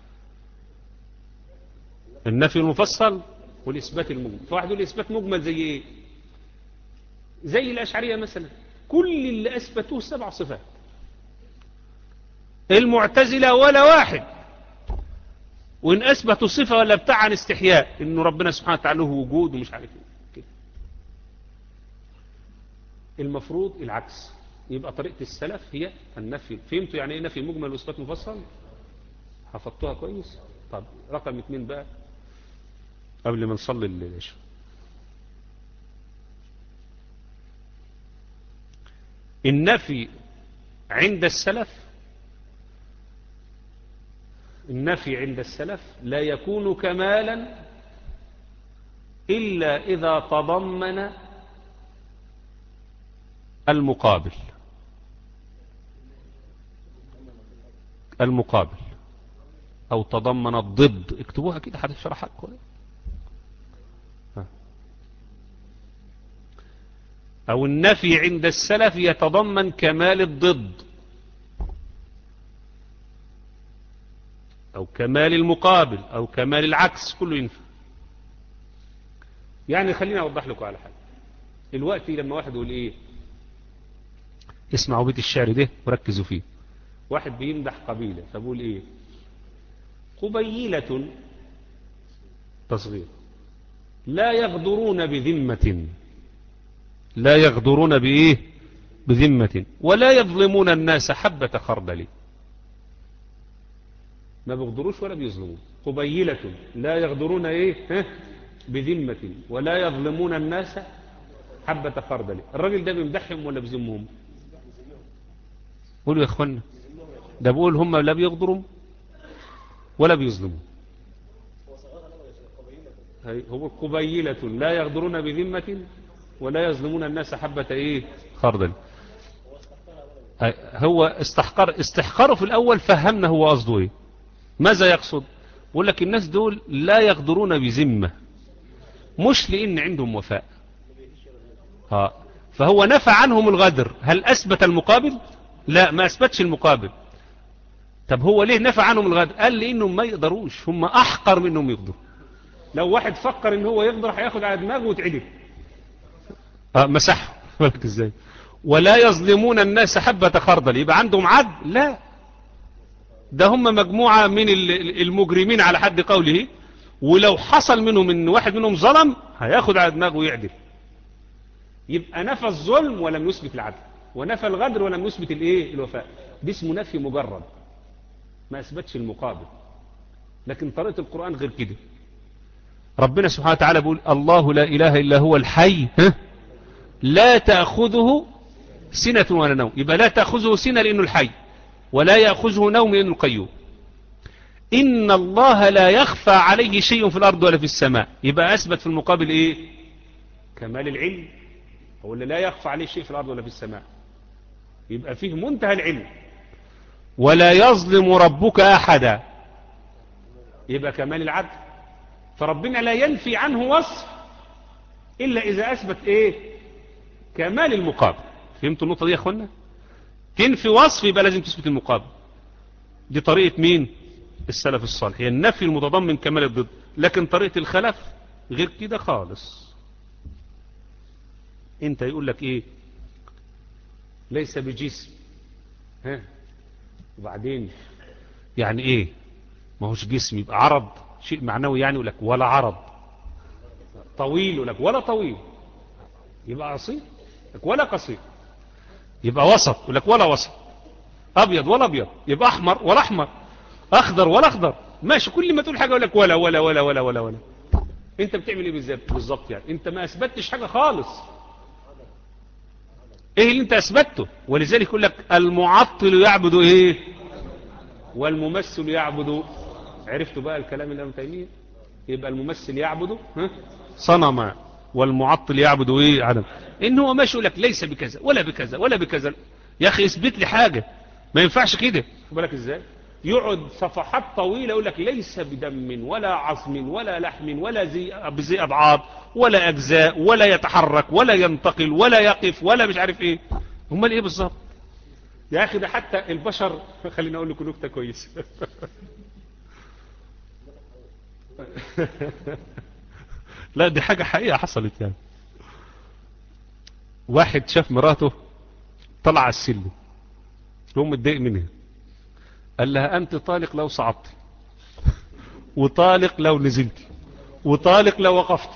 النفي المفصل والإثبات المجمل فواحد يقول الإثبات مجمل زي إيه زي الأشعرية مثلا كل اللي أثبتوه سبع صفات المعتزلة ولا واحد وإن أثبتوا صفة ولا بتاع عن استحياء إنه ربنا سبحانه وتعالى له وجود ومش عارف إيه كده. المفروض العكس يبقى طريقة السلف هي النفي فهمتوا يعني ايه نفي مجمل واثبات مفصل حفظتوها كويس طب رقم اتنين بقى قبل ما نصلي العشاء النفي عند السلف النفي عند السلف لا يكون كمالا إلا إذا تضمن المقابل المقابل أو تضمن الضد اكتبوها كده هتشرحها كويس أو النفي عند السلف يتضمن كمال الضد أو كمال المقابل أو كمال العكس كله ينفع يعني خليني أوضح لكم على حاجة الوقت لما واحد يقول إيه اسمعوا بيت الشعر ده وركزوا فيه واحد بيمدح قبيلة فبقول إيه قبيلة تصغير لا يغدرون بذمة لا يغدرون بإيه بذمة ولا يظلمون الناس حبة خردل ما بيغدروش ولا بيظلمون قبيلة لا يغدرون إيه ها بذمة ولا يظلمون الناس حبة خردل الراجل ده بيمدحهم ولا بيذمهم قولوا يا اخوانا ده بقول هم لا بيغدروا ولا بيظلموا هو قبيلة لا يغدرون بذمة ولا يظلمون الناس حبة ايه خردل هو استحقر استحقاره في الاول فهمنا هو قصده ايه ماذا يقصد يقول لك الناس دول لا يغدرون بذمة مش لان عندهم وفاء ها فهو نفى عنهم الغدر هل اثبت المقابل لا ما اثبتش المقابل طب هو ليه نفى عنهم الغدر قال لي انهم ما يقدروش هم احقر منهم يقدروا لو واحد فكر ان هو يقدر هياخد على دماغه وتعدل اه مسحه بالك ازاي ولا يظلمون الناس حبة خردل يبقى عندهم عدل لا ده هم مجموعة من المجرمين على حد قوله ولو حصل منهم ان واحد منهم ظلم هياخد على دماغه ويعدل يبقى نفى الظلم ولم يثبت العدل ونفى الغدر ولم يثبت الايه الوفاء دي اسمه نفي مجرد ما اثبتش المقابل لكن طريقة القرآن غير كده ربنا سبحانه وتعالى بيقول الله لا إله إلا هو الحي ها؟ لا تأخذه سنة ولا نوم يبقى لا تأخذه سنة لأنه الحي ولا يأخذه نوم لأنه القيوم إن الله لا يخفى عليه شيء في الأرض ولا في السماء يبقى أثبت في المقابل إيه كمال العلم هو اللي لا يخفى عليه شيء في الأرض ولا في السماء يبقى فيه منتهى العلم ولا يظلم ربك أحدا يبقى كمال العدل فربنا لا ينفي عنه وصف إلا إذا أثبت إيه كمال المقابل فهمتوا النقطة دي يا أخوانا تنفي وصف يبقى لازم تثبت المقابل دي طريقة مين السلف الصالح هي النفي المتضمن كمال الضد لكن طريقة الخلف غير كده خالص انت يقول لك ايه ليس بجسم ها وبعدين يعني ايه ما هوش جسم يبقى عرض شيء معنوي يعني يقول لك ولا عرض طويل يقول لك ولا طويل يبقى قصير لك ولا قصير يبقى وسط يقول لك ولا وسط ابيض ولا ابيض يبقى احمر ولا احمر اخضر ولا اخضر ماشي كل ما تقول حاجه يقول لك ولا ولا ولا ولا ولا ولا انت بتعمل ايه بالظبط بالظبط يعني انت ما اثبتش حاجه خالص ايه اللي انت اثبته ولذلك يقول لك المعطل يعبد ايه والممثل يعبد عرفتوا بقى الكلام اللي ابن تيميه يبقى الممثل يعبد ها صنما والمعطل يعبد ايه عدم ان هو ماشي يقول لك ليس بكذا ولا بكذا ولا بكذا يا اخي اثبت لي حاجه ما ينفعش كده خد بالك ازاي يقعد صفحات طويله يقول لك ليس بدم ولا عظم ولا لحم ولا زي بزي ابعاد ولا اجزاء ولا يتحرك ولا ينتقل ولا يقف ولا مش عارف ايه امال ايه بالظبط يا اخي ده حتى البشر خليني اقول لكم نكته كويسه لا دي حاجة حقيقة حصلت يعني واحد شاف مراته طلع على السلم هو متضايق منها قال لها أنت طالق لو صعدت وطالق لو نزلت وطالق لو وقفت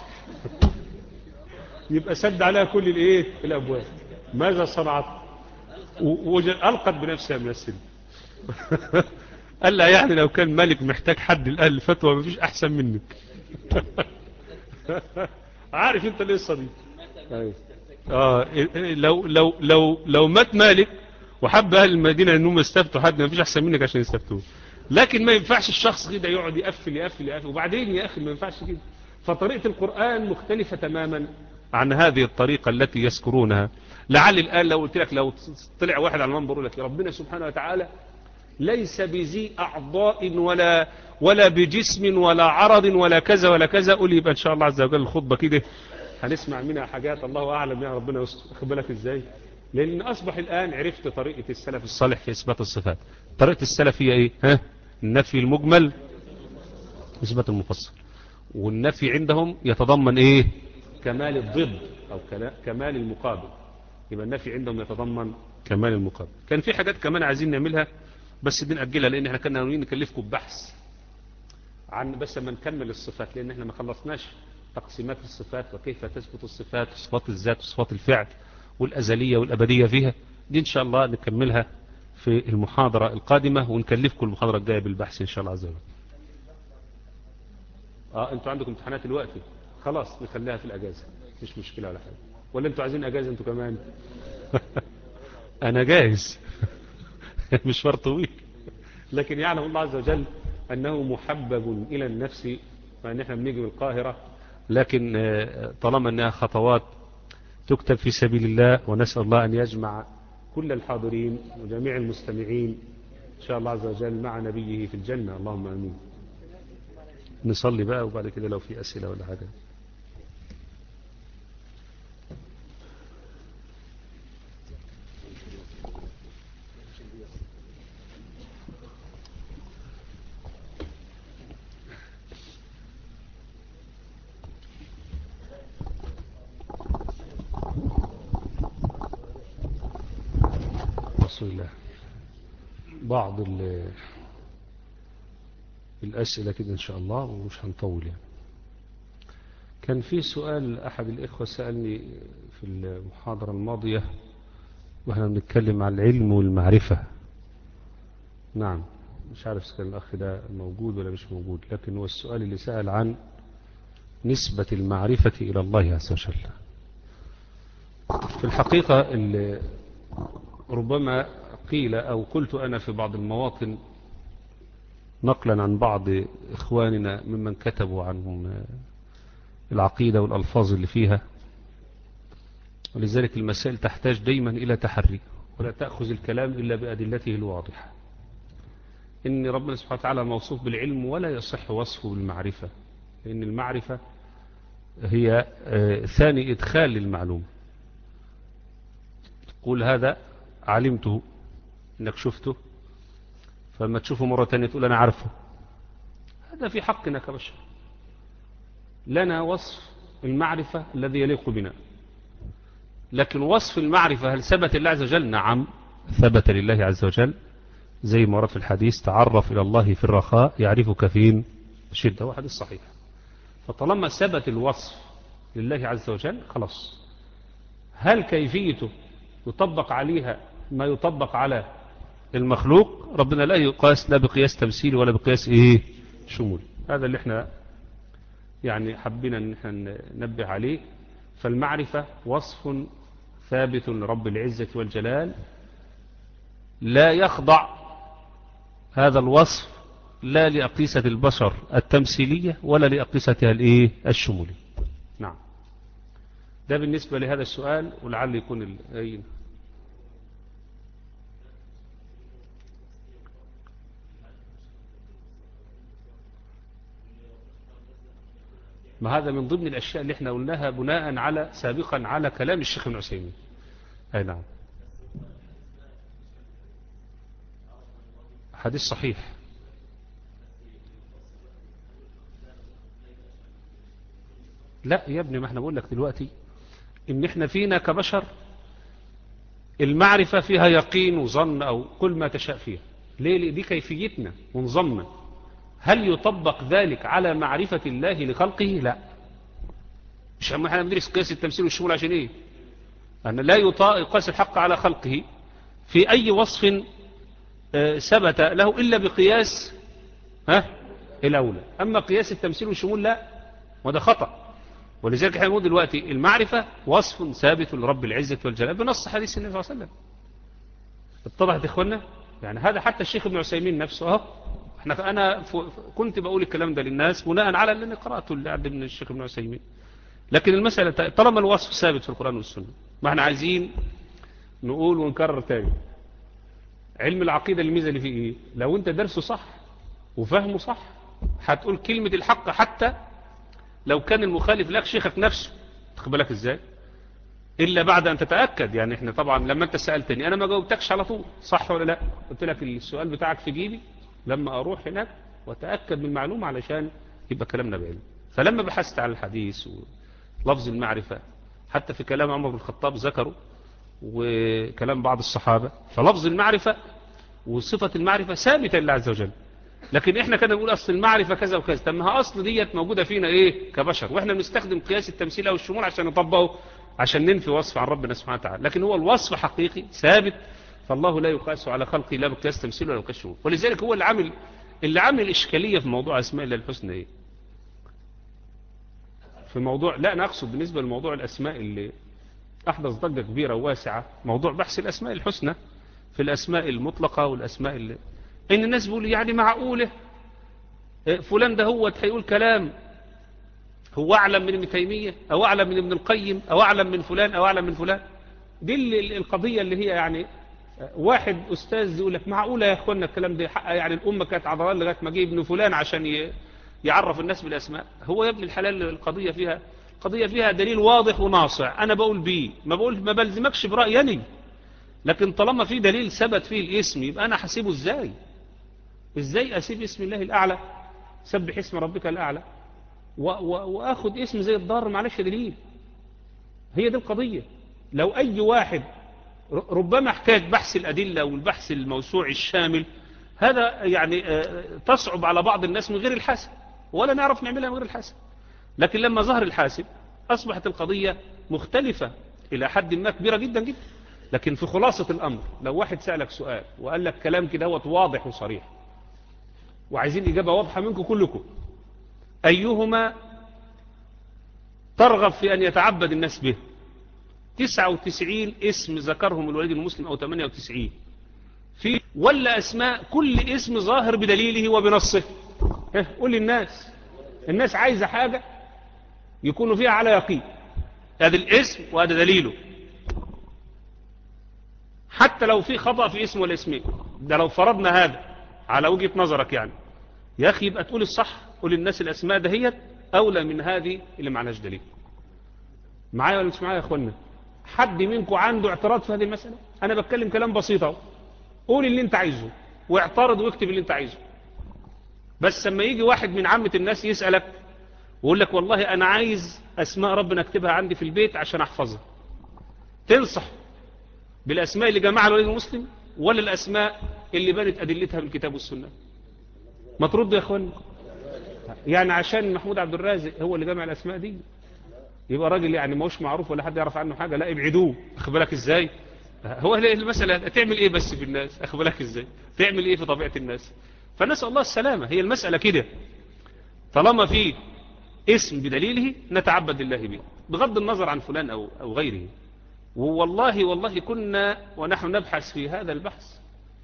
يبقى سد عليها كل الايه الابواب ماذا صنعت والقت بنفسها من السن قال لها يعني لو كان ملك محتاج حد الان الفتوى مفيش احسن منك عارف انت القصه دي اه لو لو لو لو مات مالك وحب اهل المدينه انهم يستفتوا حد مفيش احسن منك عشان يستفتوه لكن ما ينفعش الشخص كده يقعد يقفل يقفل يقفل وبعدين يا اخي ما ينفعش كده فطريقه القران مختلفه تماما عن هذه الطريقه التي يذكرونها لعل الان لو قلت لك لو طلع واحد على المنبر يقول لك ربنا سبحانه وتعالى ليس بذي أعضاء ولا ولا بجسم ولا عرض ولا كذا ولا كذا قول يبقى إن شاء الله عز وجل الخطبة كده هنسمع منها حاجات الله أعلم يا ربنا يستر أخذ بالك إزاي لأن أصبح الآن عرفت طريقة السلف الصالح في إثبات الصفات طريقة السلف هي إيه ها؟ النفي المجمل إثبات المفصل والنفي عندهم يتضمن إيه كمال الضد أو كمال المقابل يبقى النفي عندهم يتضمن كمال المقابل كان في حاجات كمان عايزين نعملها بس دي نأجلها لأن احنا كنا ناويين نكلفكم ببحث عن بس ما نكمل الصفات لأن احنا ما خلصناش تقسيمات الصفات وكيف تثبت الصفات وصفات الذات وصفات الفعل والأزلية والأبدية فيها دي إن شاء الله نكملها في المحاضرة القادمة ونكلفكم المحاضرة الجاية بالبحث إن شاء الله عز وجل اه انتوا عندكم امتحانات دلوقتي خلاص نخليها في الأجازة مش مشكلة ولا حاجة ولا انتوا عايزين أجازة انتوا كمان أنا جاهز مشوار طويل لكن يعلم الله عز وجل أنه محبب إلى النفس وأن احنا بنيجي من القاهرة لكن طالما أنها خطوات تكتب في سبيل الله ونسأل الله أن يجمع كل الحاضرين وجميع المستمعين إن شاء الله عز وجل مع نبيه في الجنة اللهم أمين نصلي بقى وبعد كده لو في أسئلة ولا حاجة رسول الله بعض الأسئلة كده إن شاء الله ومش هنطول يعني كان في سؤال أحد الإخوة سألني في المحاضرة الماضية وإحنا بنتكلم عن العلم والمعرفة نعم مش عارف كان الأخ ده موجود ولا مش موجود لكن هو السؤال اللي سأل عن نسبة المعرفة إلى الله عز وجل في الحقيقة اللي ربما قيل أو قلت أنا في بعض المواطن نقلا عن بعض إخواننا ممن كتبوا عنهم العقيدة والألفاظ اللي فيها ولذلك المسائل تحتاج دايما إلى تحري ولا تأخذ الكلام إلا بأدلته الواضحة إن ربنا سبحانه وتعالى موصوف بالعلم ولا يصح وصفه بالمعرفة لأن المعرفة هي ثاني إدخال للمعلوم تقول هذا علمته انك شفته فلما تشوفه مرة تانية تقول انا عارفه هذا في حقنا كبشر لنا وصف المعرفة الذي يليق بنا لكن وصف المعرفة هل ثبت لله عز وجل نعم ثبت لله عز وجل زي ما ورد في الحديث تعرف إلى الله في الرخاء يعرفك فين شدة هو حديث صحيح فطالما ثبت الوصف لله عز وجل خلاص هل كيفيته يطبق عليها ما يطبق على المخلوق ربنا لا يقاس لا بقياس تمثيل ولا بقياس ايه شمول هذا اللي احنا يعني حبينا ان احنا ننبه عليه فالمعرفة وصف ثابت لرب العزة والجلال لا يخضع هذا الوصف لا لأقيسة البشر التمثيلية ولا لأقيستها الايه الشمولية نعم ده بالنسبة لهذا السؤال ولعل يكون الأين ما هذا من ضمن الأشياء اللي احنا قلناها بناء على سابقا على كلام الشيخ ابن عثيمين أي نعم حديث صحيح لا يا ابني ما احنا بقول لك دلوقتي ان احنا فينا كبشر المعرفة فيها يقين وظن او كل ما تشاء فيها ليه دي كيفيتنا ونظامنا هل يطبق ذلك على معرفة الله لخلقه لا مش هم احنا بندرس قياس التمثيل والشمول عشان ايه أن لا يقاس الحق على خلقه في أي وصف ثبت له إلا بقياس ها الأولى أما قياس التمثيل والشمول لا وده خطأ ولذلك احنا نقول دلوقتي المعرفة وصف ثابت لرب العزة والجلال بنص حديث النبي صلى الله عليه وسلم اتضحت اخوانا يعني هذا حتى الشيخ ابن عثيمين نفسه اهو احنا انا كنت بقول الكلام ده للناس بناء على اللي قراته اللي عند من الشيخ ابن عثيمين لكن المسألة طالما الوصف ثابت في القرآن والسنة ما احنا عايزين نقول ونكرر تاني علم العقيدة الميزة اللي فيه ايه لو انت درسه صح وفهمه صح هتقول كلمة الحق حتى لو كان المخالف لك شيخك نفسه تاخد بالك ازاي إلا بعد أن تتأكد يعني احنا طبعا لما انت سألتني أنا ما جاوبتكش على طول صح ولا لا قلت لك السؤال بتاعك في جيبي لما أروح هناك وتأكد من المعلومة علشان يبقى كلامنا بعلم فلما بحثت عن الحديث ولفظ المعرفة حتى في كلام عمر بن الخطاب ذكره وكلام بعض الصحابة فلفظ المعرفة وصفة المعرفة ثابتة لله عز وجل لكن احنا كنا نقول اصل المعرفة كذا وكذا طب ما هي اصل ديت موجودة فينا ايه كبشر واحنا بنستخدم قياس التمثيل او الشمول عشان نطبقه عشان ننفي وصف عن ربنا سبحانه وتعالى لكن هو الوصف حقيقي ثابت فالله لا يقاس على خلقه لا بقياس تمثيل ولا بقياس شمول ولذلك هو اللي عامل اللي عامل اشكالية في موضوع اسماء الله الحسنى ايه في موضوع لا انا اقصد بالنسبة لموضوع الاسماء اللي احدث ضجة كبيرة وواسعة موضوع بحث الاسماء الحسنى في الاسماء المطلقة والاسماء اللي ان الناس بيقولوا يعني معقولة فلان ده هو هيقول كلام هو اعلم من ابن تيمية او اعلم من ابن القيم او اعلم من فلان او اعلم من فلان دي القضية اللي هي يعني واحد استاذ يقول لك معقولة يا اخوانا الكلام ده حق يعني الامة كانت عضلان لغاية ما جه ابن فلان عشان يعرف الناس بالاسماء هو يا ابن الحلال القضية فيها قضية فيها دليل واضح وناصع انا بقول بيه ما بقول ما بلزمكش برأيني لكن طالما في دليل ثبت فيه الاسم يبقى انا حسيبه ازاي ازاي اسيب اسم الله الاعلى سبح اسم ربك الاعلى واخد اسم زي الضار معلش دليل هي دي القضية لو اي واحد ربما احتاج بحث الادلة والبحث الموسوعي الشامل هذا يعني تصعب على بعض الناس من غير الحاسب ولا نعرف نعملها من غير الحاسب لكن لما ظهر الحاسب اصبحت القضية مختلفة الى حد ما كبيرة جدا جدا لكن في خلاصة الامر لو واحد سألك سؤال وقال لك كلام كده هو واضح وصريح وعايزين إجابة واضحة منكم كلكم أيهما ترغب في أن يتعبد الناس به 99 اسم ذكرهم الوليد المسلم أو 98 في ولا أسماء كل اسم ظاهر بدليله وبنصه قول للناس الناس عايزة حاجة يكونوا فيها على يقين هذا الاسم وهذا دليله حتى لو في خطأ في اسم ولا اسمين ده لو فرضنا هذا على وجهة نظرك يعني يا أخي يبقى تقول الصح قول للناس الأسماء دهيت أولى من هذه اللي معناش دليل معايا ولا مش معايا يا أخوانا حد منكم عنده اعتراض في هذه المسألة أنا بتكلم كلام بسيط اهو قول اللي انت عايزه واعترض واكتب اللي انت عايزه بس لما يجي واحد من عامة الناس يسألك ويقول لك والله أنا عايز أسماء ربنا اكتبها عندي في البيت عشان أحفظها تنصح بالأسماء اللي جمعها الوليد المسلم ولا الأسماء اللي بنت أدلتها بالكتاب والسنة ما ترد يا أخوان يعني عشان محمود عبد الرازق هو اللي جمع الأسماء دي يبقى راجل يعني ما هوش معروف ولا حد يعرف عنه حاجة لا ابعدوه أخذ بالك إزاي هو المسألة تعمل إيه بس في الناس أخذ بالك إزاي تعمل إيه في طبيعة الناس فنسأل الله السلامة هي المسألة كده طالما في اسم بدليله نتعبد الله به بغض النظر عن فلان أو, أو غيره والله والله كنا ونحن نبحث في هذا البحث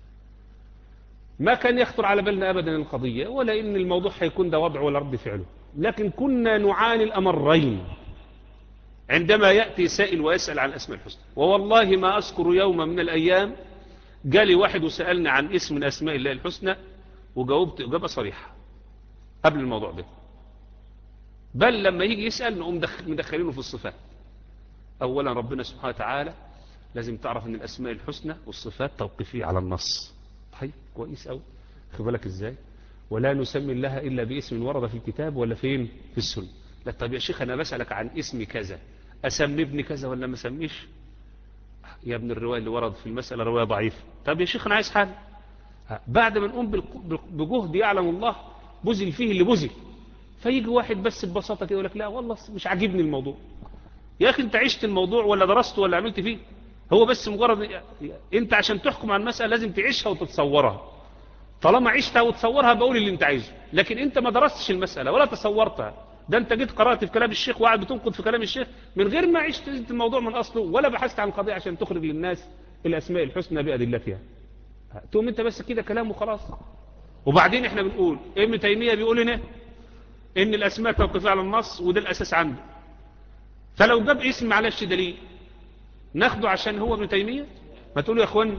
ما كان يخطر على بالنا أبدا القضية ولا إن الموضوع هيكون ده وضع ولا رد فعله لكن كنا نعاني الأمرين عندما يأتي سائل ويسأل عن اسم الحسنى ووالله ما أذكر يوما من الأيام جالي واحد وسألني عن اسم من أسماء الله الحسنى وجاوبت إجابة صريحة قبل الموضوع ده بل لما يجي يسأل نقوم مدخلينه في الصفات أولا ربنا سبحانه وتعالى لازم تعرف أن الأسماء الحسنى والصفات توقفية على النص طيب كويس أوي خد بالك إزاي ولا نسمي الله إلا باسم ورد في الكتاب ولا فين في السنة لا طب يا شيخ أنا بسألك عن اسم كذا أسمي ابني كذا ولا ما سميش يا ابن الرواية اللي ورد في المسألة رواية ضعيفة طب يا شيخ أنا عايز حاجة بعد ما نقوم بجهد يعلم الله بذل فيه اللي بذل فيجي واحد بس ببساطة كده يقول لك لا والله مش عاجبني الموضوع يا أخي أنت عشت الموضوع ولا درسته ولا عملت فيه هو بس مجرد أنت عشان تحكم على المسألة لازم تعيشها وتتصورها طالما عشتها وتصورها بقول اللي أنت عايزه لكن أنت ما درستش المسألة ولا تصورتها ده أنت جيت قرأت في كلام الشيخ وقاعد بتنقد في كلام الشيخ من غير ما عشت الموضوع من أصله ولا بحثت عن قضية عشان تخرج للناس الأسماء الحسنى بأدلتها تقوم أنت بس كده كلام وخلاص وبعدين احنا بنقول ابن تيمية بيقول لنا ان الاسماء توقفية على النص وده الاساس عنده فلو جاب اسم معلش دليل ناخده عشان هو ابن تيمية ما تقولوا يا اخوان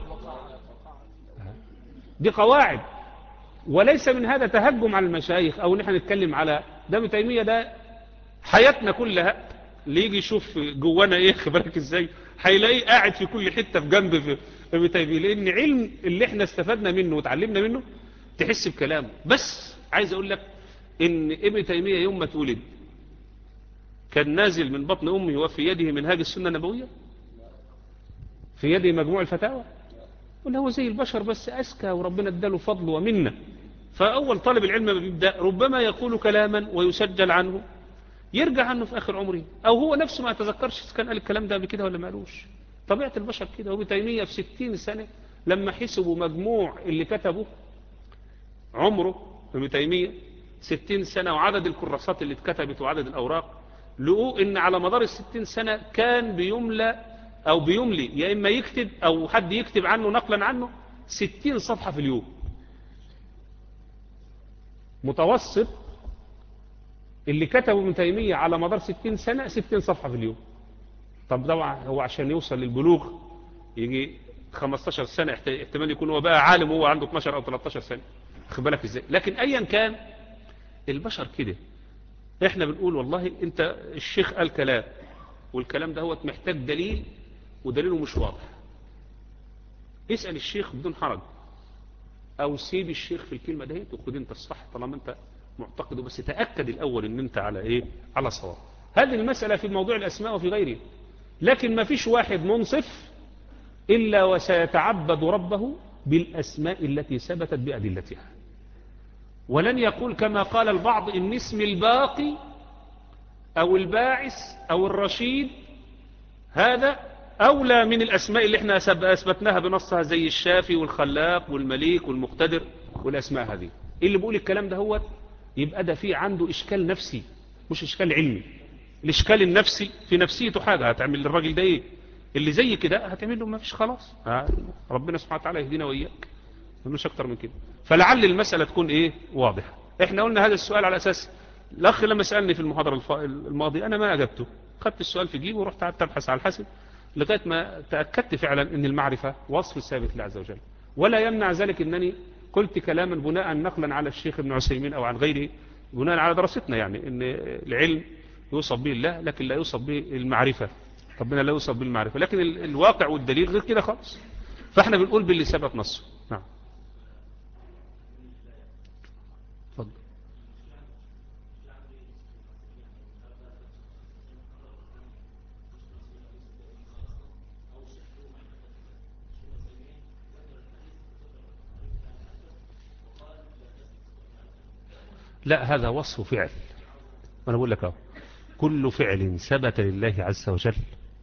دي قواعد وليس من هذا تهجم على المشايخ او ان احنا نتكلم على ده ابن تيمية ده حياتنا كلها اللي يجي يشوف جوانا ايه خبرك ازاي هيلاقيه قاعد في كل حتة في جنب في ابن تيمية لان علم اللي احنا استفدنا منه وتعلمنا منه تحس بكلامه بس عايز اقول لك ان ابن تيمية يوم ما تولد كان نازل من بطن امه وفي يده منهاج السنة النبوية في يده مجموع الفتاوى ولا هو زي البشر بس أذكى وربنا اداله فضل ومنه فأول طالب العلم ما بيبدأ ربما يقول كلاما ويسجل عنه يرجع عنه في آخر عمره أو هو نفسه ما يتذكرش إذا كان قال الكلام ده قبل كده ولا ما قالوش طبيعة البشر كده وابن تيمية في ستين سنة لما حسبوا مجموع اللي كتبه عمره ابن تيمية ستين سنة وعدد الكراسات اللي اتكتبت وعدد الأوراق لقوا إن على مدار الستين سنة كان بيملى أو بيملي يا إما يكتب أو حد يكتب عنه نقلا عنه ستين صفحة في اليوم متوسط اللي كتبه ابن تيمية على مدار ستين سنة ستين صفحة في اليوم طب طبعا هو عشان يوصل للبلوغ يجي 15 سنة احتمال يكون هو بقى عالم وهو عنده 12 أو 13 سنة خد بالك ازاي لكن ايا كان البشر كده احنا بنقول والله انت الشيخ قال كلام والكلام ده هو محتاج دليل ودليله مش واضح اسأل الشيخ بدون حرج او سيب الشيخ في الكلمة دهيت وخد انت الصح طالما انت معتقده بس تأكد الاول ان انت على ايه على صواب هذه المسألة في موضوع الاسماء وفي غيره لكن ما فيش واحد منصف الا وسيتعبد ربه بالاسماء التي ثبتت بادلتها ولن يقول كما قال البعض ان اسم الباقي او الباعث او الرشيد هذا اولى من الاسماء اللي احنا اثبتناها بنصها زي الشافي والخلاق والمليك والمقتدر والاسماء هذه اللي بيقول الكلام ده هو يبقى ده فيه عنده اشكال نفسي مش اشكال علمي الاشكال النفسي في نفسيته حاجة هتعمل للراجل ده ايه اللي زي كده هتعمل له ما فيش خلاص ربنا سبحانه وتعالى يهدينا وإياك مش أكتر من كده فلعل المسألة تكون إيه واضحة إحنا قلنا هذا السؤال على أساس الأخ لما سألني في المحاضرة الماضية أنا ما أجبته خدت السؤال في جيبه ورحت قعدت أبحث على الحسب لغاية ما تأكدت فعلا أن المعرفة وصف ثابت لله عز وجل ولا يمنع ذلك أنني قلت كلاما بناء نقلا على الشيخ ابن عثيمين أو عن غيره بناء على دراستنا يعني أن العلم يوصف به الله لكن لا يوصف به المعرفة ربنا لا يوصف بالمعرفة لكن الواقع والدليل غير كده خالص فاحنا بنقول باللي ثبت نصه نعم اتفضل لا هذا وصف فعل انا بقول لك اهو كل فعل ثبت لله عز وجل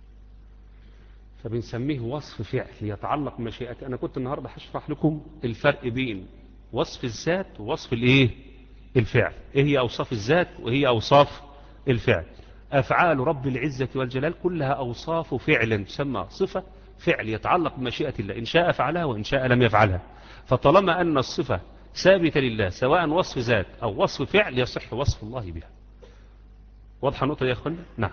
فبنسميه وصف فعل يتعلق بمشيئته أنا كنت النهاردة هشرح لكم الفرق بين وصف الذات ووصف الايه الفعل ايه هي أوصاف الذات وهي أوصاف الفعل أفعال رب العزة والجلال كلها أوصاف فعل تسمى صفة فعل يتعلق بمشيئة الله إن شاء فعلها وإن شاء لم يفعلها فطالما أن الصفة ثابتة لله سواء وصف ذات أو وصف فعل يصح وصف الله بها واضحة النقطة يا أخوانا نعم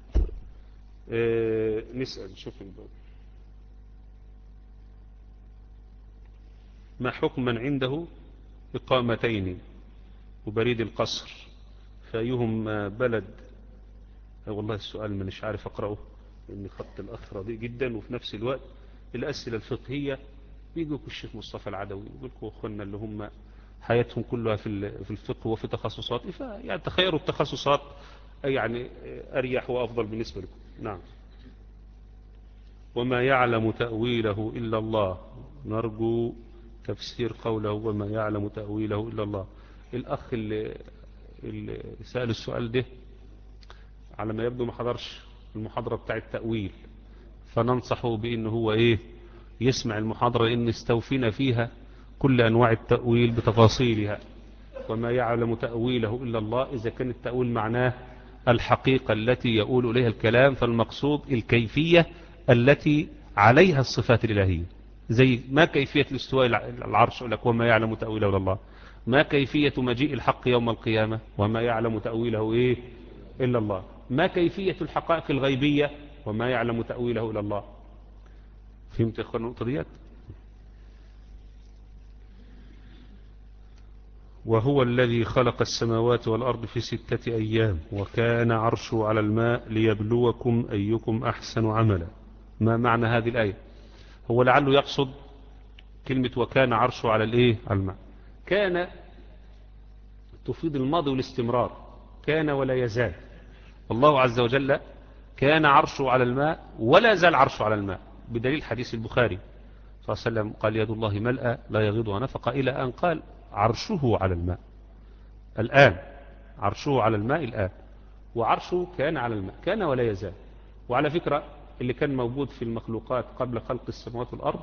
اه نسأل شوف الباب ما حكم من عنده إقامتين وبريد القصر فأيهم بلد والله السؤال من مش عارف أقرأه لأن خط الأخ رديء جدا وفي نفس الوقت الأسئلة الفقهية بيجوا الشيخ مصطفى العدوي يقول لكم أخوانا اللي هم حياتهم كلها في في الفقه وفي تخصصات يعني تخيروا التخصصات يعني أريح وأفضل بالنسبة لكم نعم وما يعلم تأويله إلا الله نرجو تفسير قوله وما يعلم تأويله إلا الله الأخ اللي, اللي سأل السؤال ده على ما يبدو ما حضرش المحاضرة بتاع التأويل فننصحه بأنه هو إيه يسمع المحاضرة إن استوفينا فيها كل أنواع التأويل بتفاصيلها وما يعلم تأويله إلا الله إذا كان التأويل معناه الحقيقة التي يقول إليها الكلام فالمقصود الكيفية التي عليها الصفات الإلهية زي ما كيفية الاستواء العرش لك وما يعلم تأويله إلا الله ما كيفية مجيء الحق يوم القيامة وما يعلم تأويله إيه إلا الله ما كيفية الحقائق الغيبية وما يعلم تأويله إلا الله فهمت يا أخوان النقطة ديت وهو الذي خلق السماوات والأرض في ستة أيام وكان عرشه على الماء ليبلوكم أيكم أحسن عملا ما معنى هذه الآية هو لعله يقصد كلمة وكان عرشه على الإيه على الماء كان تفيد الماضي والاستمرار كان ولا يزال الله عز وجل كان عرشه على الماء ولا زال عرشه على الماء بدليل حديث البخاري صلى الله عليه وسلم قال يد الله ملأ لا يغيضها نفقة إلى أن قال عرشه على الماء الآن عرشه على الماء الآن وعرشه كان على الماء كان ولا يزال وعلى فكرة اللي كان موجود في المخلوقات قبل خلق السماوات والأرض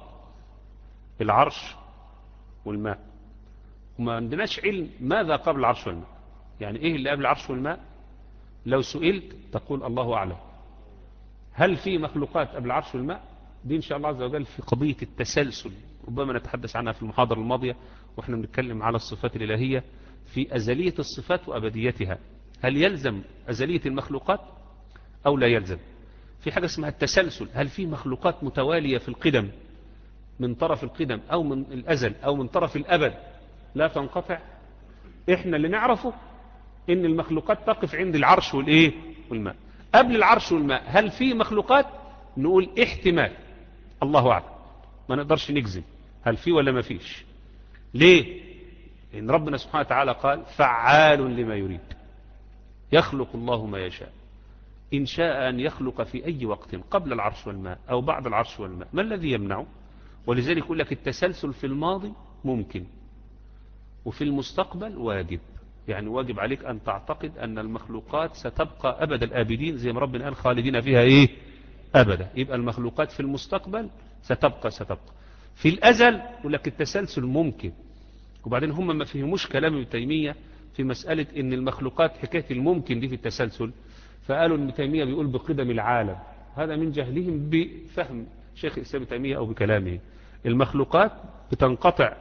العرش والماء وما عندناش علم ماذا قبل العرش والماء يعني ايه اللي قبل العرش والماء لو سئلت تقول الله أعلم هل في مخلوقات قبل العرش والماء دي إن شاء الله عز وجل في قضية التسلسل ربما نتحدث عنها في المحاضرة الماضية وإحنا بنتكلم على الصفات الإلهية في أزلية الصفات وأبديتها هل يلزم أزلية المخلوقات أو لا يلزم في حاجة اسمها التسلسل هل في مخلوقات متوالية في القدم من طرف القدم أو من الأزل أو من طرف الأبد لا تنقطع إحنا اللي نعرفه إن المخلوقات تقف عند العرش والإيه والماء قبل العرش والماء هل في مخلوقات نقول احتمال الله أعلم ما نقدرش نجزم هل في ولا ما فيش ليه إن ربنا سبحانه وتعالى قال فعال لما يريد يخلق الله ما يشاء إن شاء أن يخلق في أي وقت قبل العرش والماء أو بعد العرش والماء ما الذي يمنعه ولذلك يقول لك التسلسل في الماضي ممكن وفي المستقبل واجب يعني واجب عليك أن تعتقد أن المخلوقات ستبقى أبد الآبدين زي ما ربنا قال خالدين فيها إيه أبدا يبقى المخلوقات في المستقبل ستبقى ستبقى في الأزل يقول لك التسلسل ممكن وبعدين هم ما فهموش كلام ابن تيمية في مسألة ان المخلوقات حكاية الممكن دي في التسلسل فقالوا ابن تيمية بيقول بقدم العالم هذا من جهلهم بفهم شيخ الإسلام تيمية أو بكلامه المخلوقات بتنقطع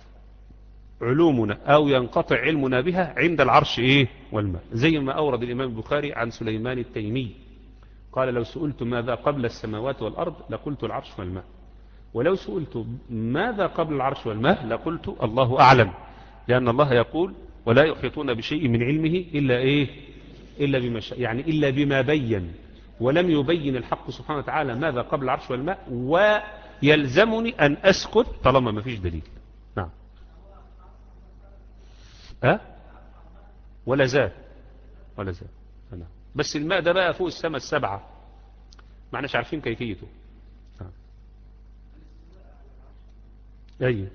علومنا أو ينقطع علمنا بها عند العرش إيه والماء زي ما أورد الإمام البخاري عن سليمان التيمي قال لو سئلت ماذا قبل السماوات والأرض لقلت العرش والماء ولو سئلت ماذا قبل العرش والماء لقلت الله أعلم لأن الله يقول ولا يحيطون بشيء من علمه إلا إيه إلا بما شاء يعني إلا بما بين ولم يبين الحق سبحانه وتعالى ماذا قبل العرش والماء ويلزمني أن أسكت طالما ما فيش دليل نعم أه؟ ولا زال ولا زال نعم بس الماء ده بقى فوق السماء السبعة ما احناش عارفين كيفيته نعم. ايوه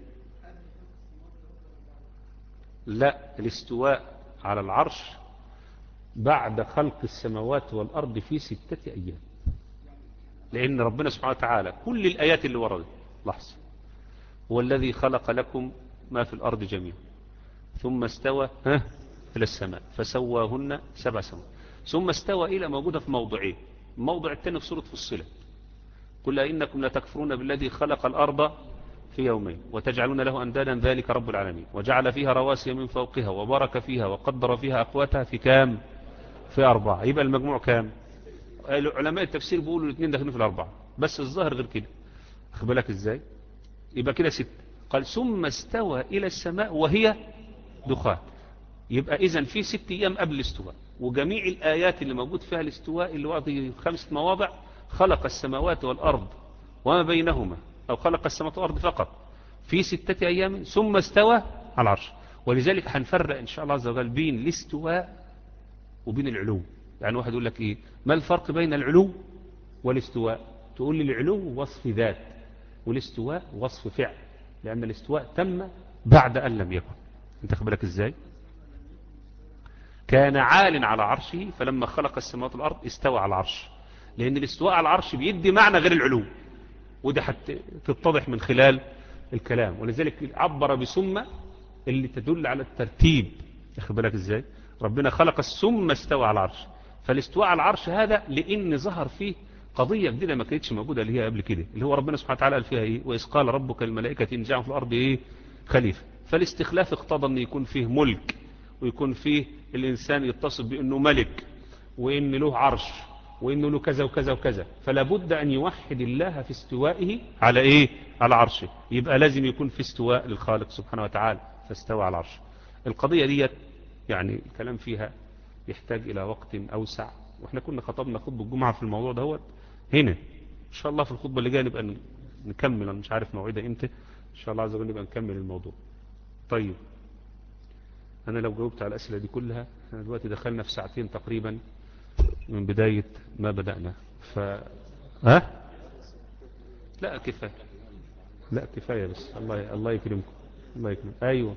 لا الاستواء على العرش بعد خلق السماوات والأرض في ستة أيام لأن ربنا سبحانه وتعالى كل الآيات اللي وردت لحظة هو الذي خلق لكم ما في الأرض جميعا ثم استوى ها إلى السماء فسواهن سبع سماوات ثم استوى إلى موجودة في موضعين الموضع الثاني في سورة فصلت قل إنكم لتكفرون بالذي خلق الأرض في يومين وتجعلون له أندادا ذلك رب العالمين وجعل فيها رواسي من فوقها وبارك فيها وقدر فيها أقواتها في كام في أربعة يبقى المجموع كام علماء التفسير بيقولوا الاثنين داخلين في الأربعة بس الظاهر غير كده بالك ازاي يبقى كده ست قال ثم استوى إلى السماء وهي دخان يبقى إذن في ست أيام قبل الاستواء وجميع الآيات اللي موجود فيها الاستواء اللي وضع خمسة مواضع خلق السماوات والأرض وما بينهما أو خلق السماوات والأرض فقط في ستة أيام ثم استوى على العرش ولذلك هنفرق إن شاء الله عز وجل بين الاستواء وبين العلو يعني واحد يقول لك إيه ما الفرق بين العلو والاستواء تقول لي العلو وصف ذات والاستواء وصف فعل لأن الاستواء تم بعد أن لم يكن انت خبرك إزاي كان عال على عرشه فلما خلق السماوات والأرض استوى على العرش لأن الاستواء على العرش بيدي معنى غير العلو وده حتى تتضح من خلال الكلام ولذلك عبر بسمة اللي تدل على الترتيب اخد بالك ازاي ربنا خلق السم استوى على العرش فالاستواء على العرش هذا لان ظهر فيه قضية جديدة ما كانتش موجودة اللي هي قبل كده اللي هو ربنا سبحانه وتعالى قال فيها ايه وإذ قال ربك الملائكة إن جعلوا في الأرض ايه خليفة فالاستخلاف اقتضى ان يكون فيه ملك ويكون فيه الإنسان يتصف بأنه ملك وإن له عرش وإنه له كذا وكذا وكذا فلا بد أن يوحد الله في استوائه على إيه على عرشه يبقى لازم يكون في استواء للخالق سبحانه وتعالى فاستوى على العرش القضية ديت يعني الكلام فيها يحتاج إلى وقت أوسع وإحنا كنا خطبنا خطبة الجمعة في الموضوع دهوت هنا إن شاء الله في الخطبة اللي جاية نبقى نكمل أنا مش عارف موعدها إمتى إن شاء الله عز وجل نبقى نكمل الموضوع طيب أنا لو جاوبت على الأسئلة دي كلها احنا دلوقتي دخلنا في ساعتين تقريبا من بداية ما بدأنا ف ها لا كفاية لا كفاية بس الله الله يكرمكم الله يكرمكم أيوه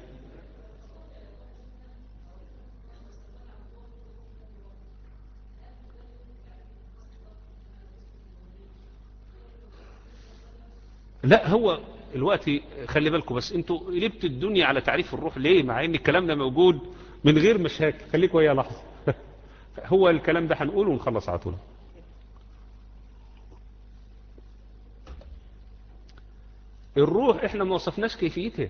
لا هو الوقت خلي بالكم بس انتوا قلبتوا الدنيا على تعريف الروح ليه مع ان الكلام ده موجود من غير مشاكل خليكوا ويا لحظه هو الكلام ده هنقوله ونخلص على طول الروح احنا ما وصفناش كيفيتها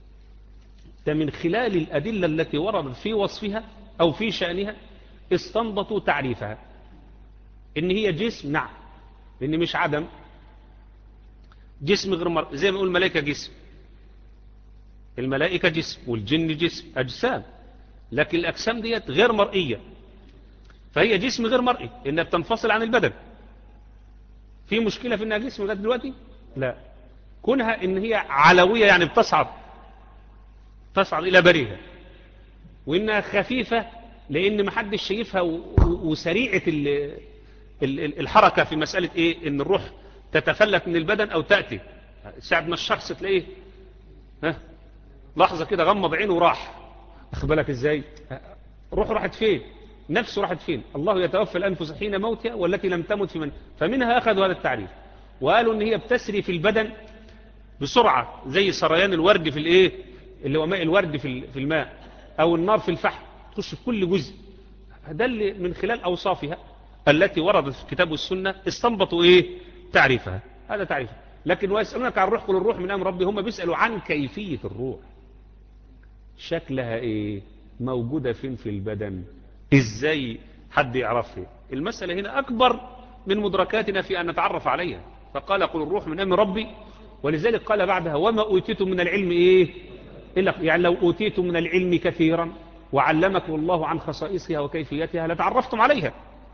ده من خلال الأدلة التي وردت في وصفها أو في شأنها استنبطوا تعريفها إن هي جسم نعم لأن مش عدم جسم غير مر... زي ما نقول الملائكة جسم الملائكة جسم والجن جسم أجسام لكن الأجسام ديت غير مرئية فهي جسم غير مرئي إنها بتنفصل عن البدن في مشكلة في إنها جسم لغاية دلوقتي لا كونها إن هي علوية يعني بتصعد تصعد إلى بريها وإنها خفيفة لأن محدش شايفها وسريعة الحركة في مسألة إيه إن الروح تتفلت من البدن أو تأتي ساعة ما الشخص تلاقيه ها لحظة كده غمض عينه وراح أخبرك إزاي روح راحت فين نفسه راحت فين الله يتوفى الأنفس حين موتها والتي لم تمت في من فمنها أخذوا هذا التعريف وقالوا إن هي بتسري في البدن بسرعة زي سريان الورد في الإيه اللي هو ماء الورد في الماء أو النار في الفحم تخش في كل جزء ده اللي من خلال أوصافها التي وردت في الكتاب والسنة استنبطوا إيه تعريفها هذا تعريفها لكن ويسألونك عن الروح قل الروح من أمر ربي هم بيسألوا عن كيفية الروح شكلها إيه موجودة فين في البدن إزاي حد يعرفها المسألة هنا أكبر من مدركاتنا في أن نتعرف عليها فقال قل الروح من أمر ربي ولذلك قال بعدها وما أوتيتم من العلم إيه إلا يعني لو أوتيتم من العلم كثيرا وعلمكم الله عن خصائصها وكيفيتها لتعرفتم عليها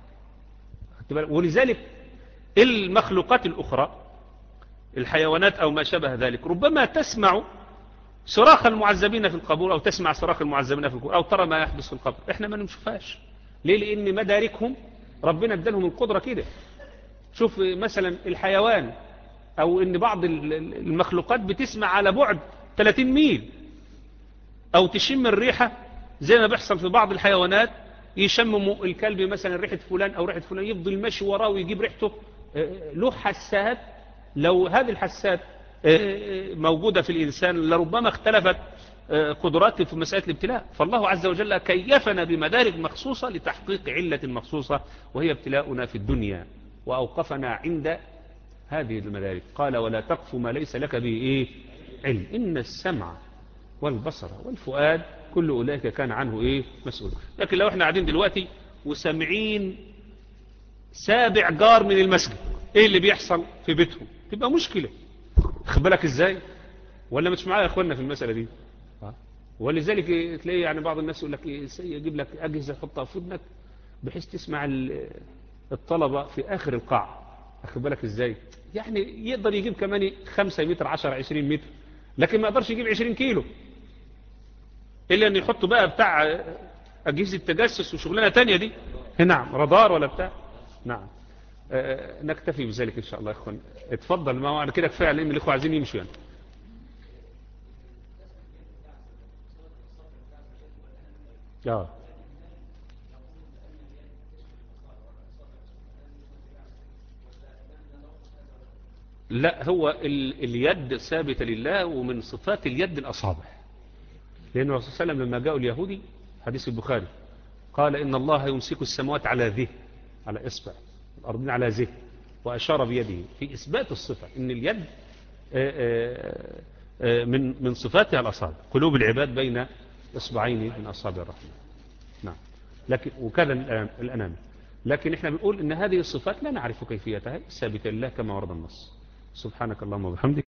ولذلك المخلوقات الأخرى الحيوانات أو ما شابه ذلك ربما تسمع صراخ المعذبين في القبور أو تسمع صراخ المعذبين في القبور أو ترى ما يحدث في القبر إحنا ما نشوفهاش ليه لأن مداركهم ربنا ادالهم القدرة كده شوف مثلا الحيوان أو إن بعض المخلوقات بتسمع على بعد 30 ميل أو تشم الريحة زي ما بيحصل في بعض الحيوانات يشمموا الكلب مثلا ريحة فلان أو ريحة فلان يفضل ماشي وراه ويجيب ريحته له حسات لو هذه الحسات موجودة في الإنسان لربما اختلفت قدراته في مسألة الابتلاء فالله عز وجل كيفنا بمدارك مخصوصة لتحقيق علة مخصوصة وهي ابتلاؤنا في الدنيا وأوقفنا عند هذه المدارك قال ولا تقف ما ليس لك به إيه علم إن السمع والبصر والفؤاد كل أولئك كان عنه إيه مسؤول لكن لو احنا قاعدين دلوقتي وسامعين سابع جار من المسجد ايه اللي بيحصل في بيتهم تبقى مشكلة بالك ازاي ولا مش معايا يا اخوانا في المسألة دي ولذلك تلاقي يعني بعض الناس يقول لك ايه يجيب لك اجهزة تحطها في ودنك بحيث تسمع الطلبة في اخر القاع اخد بالك ازاي يعني يقدر يجيب كمان 5 متر 10 20 متر لكن ما يقدرش يجيب 20 كيلو الا ان يحطوا بقى بتاع اجهزة تجسس وشغلانة تانية دي نعم رادار ولا بتاع نعم أه نكتفي بذلك ان شاء الله يا اخوان اتفضل ما هو كده كفايه لان الاخوه عايزين يمشوا يعني اه لا هو ال... اليد ثابتة لله ومن صفات اليد الأصابع لأن الرسول صلى الله عليه وسلم لما جاءوا اليهودي حديث البخاري قال إن الله يمسك السماوات على ذه على إصبع الأرضين على ذه وأشار بيده في إثبات الصفة إن اليد من من صفاتها الأصابع قلوب العباد بين إصبعين من أصابع الرحمن نعم لكن وكان الأنام لكن احنا بنقول ان هذه الصفات لا نعرف كيفيتها ثابتة لله كما ورد النص سبحانك اللهم وبحمدك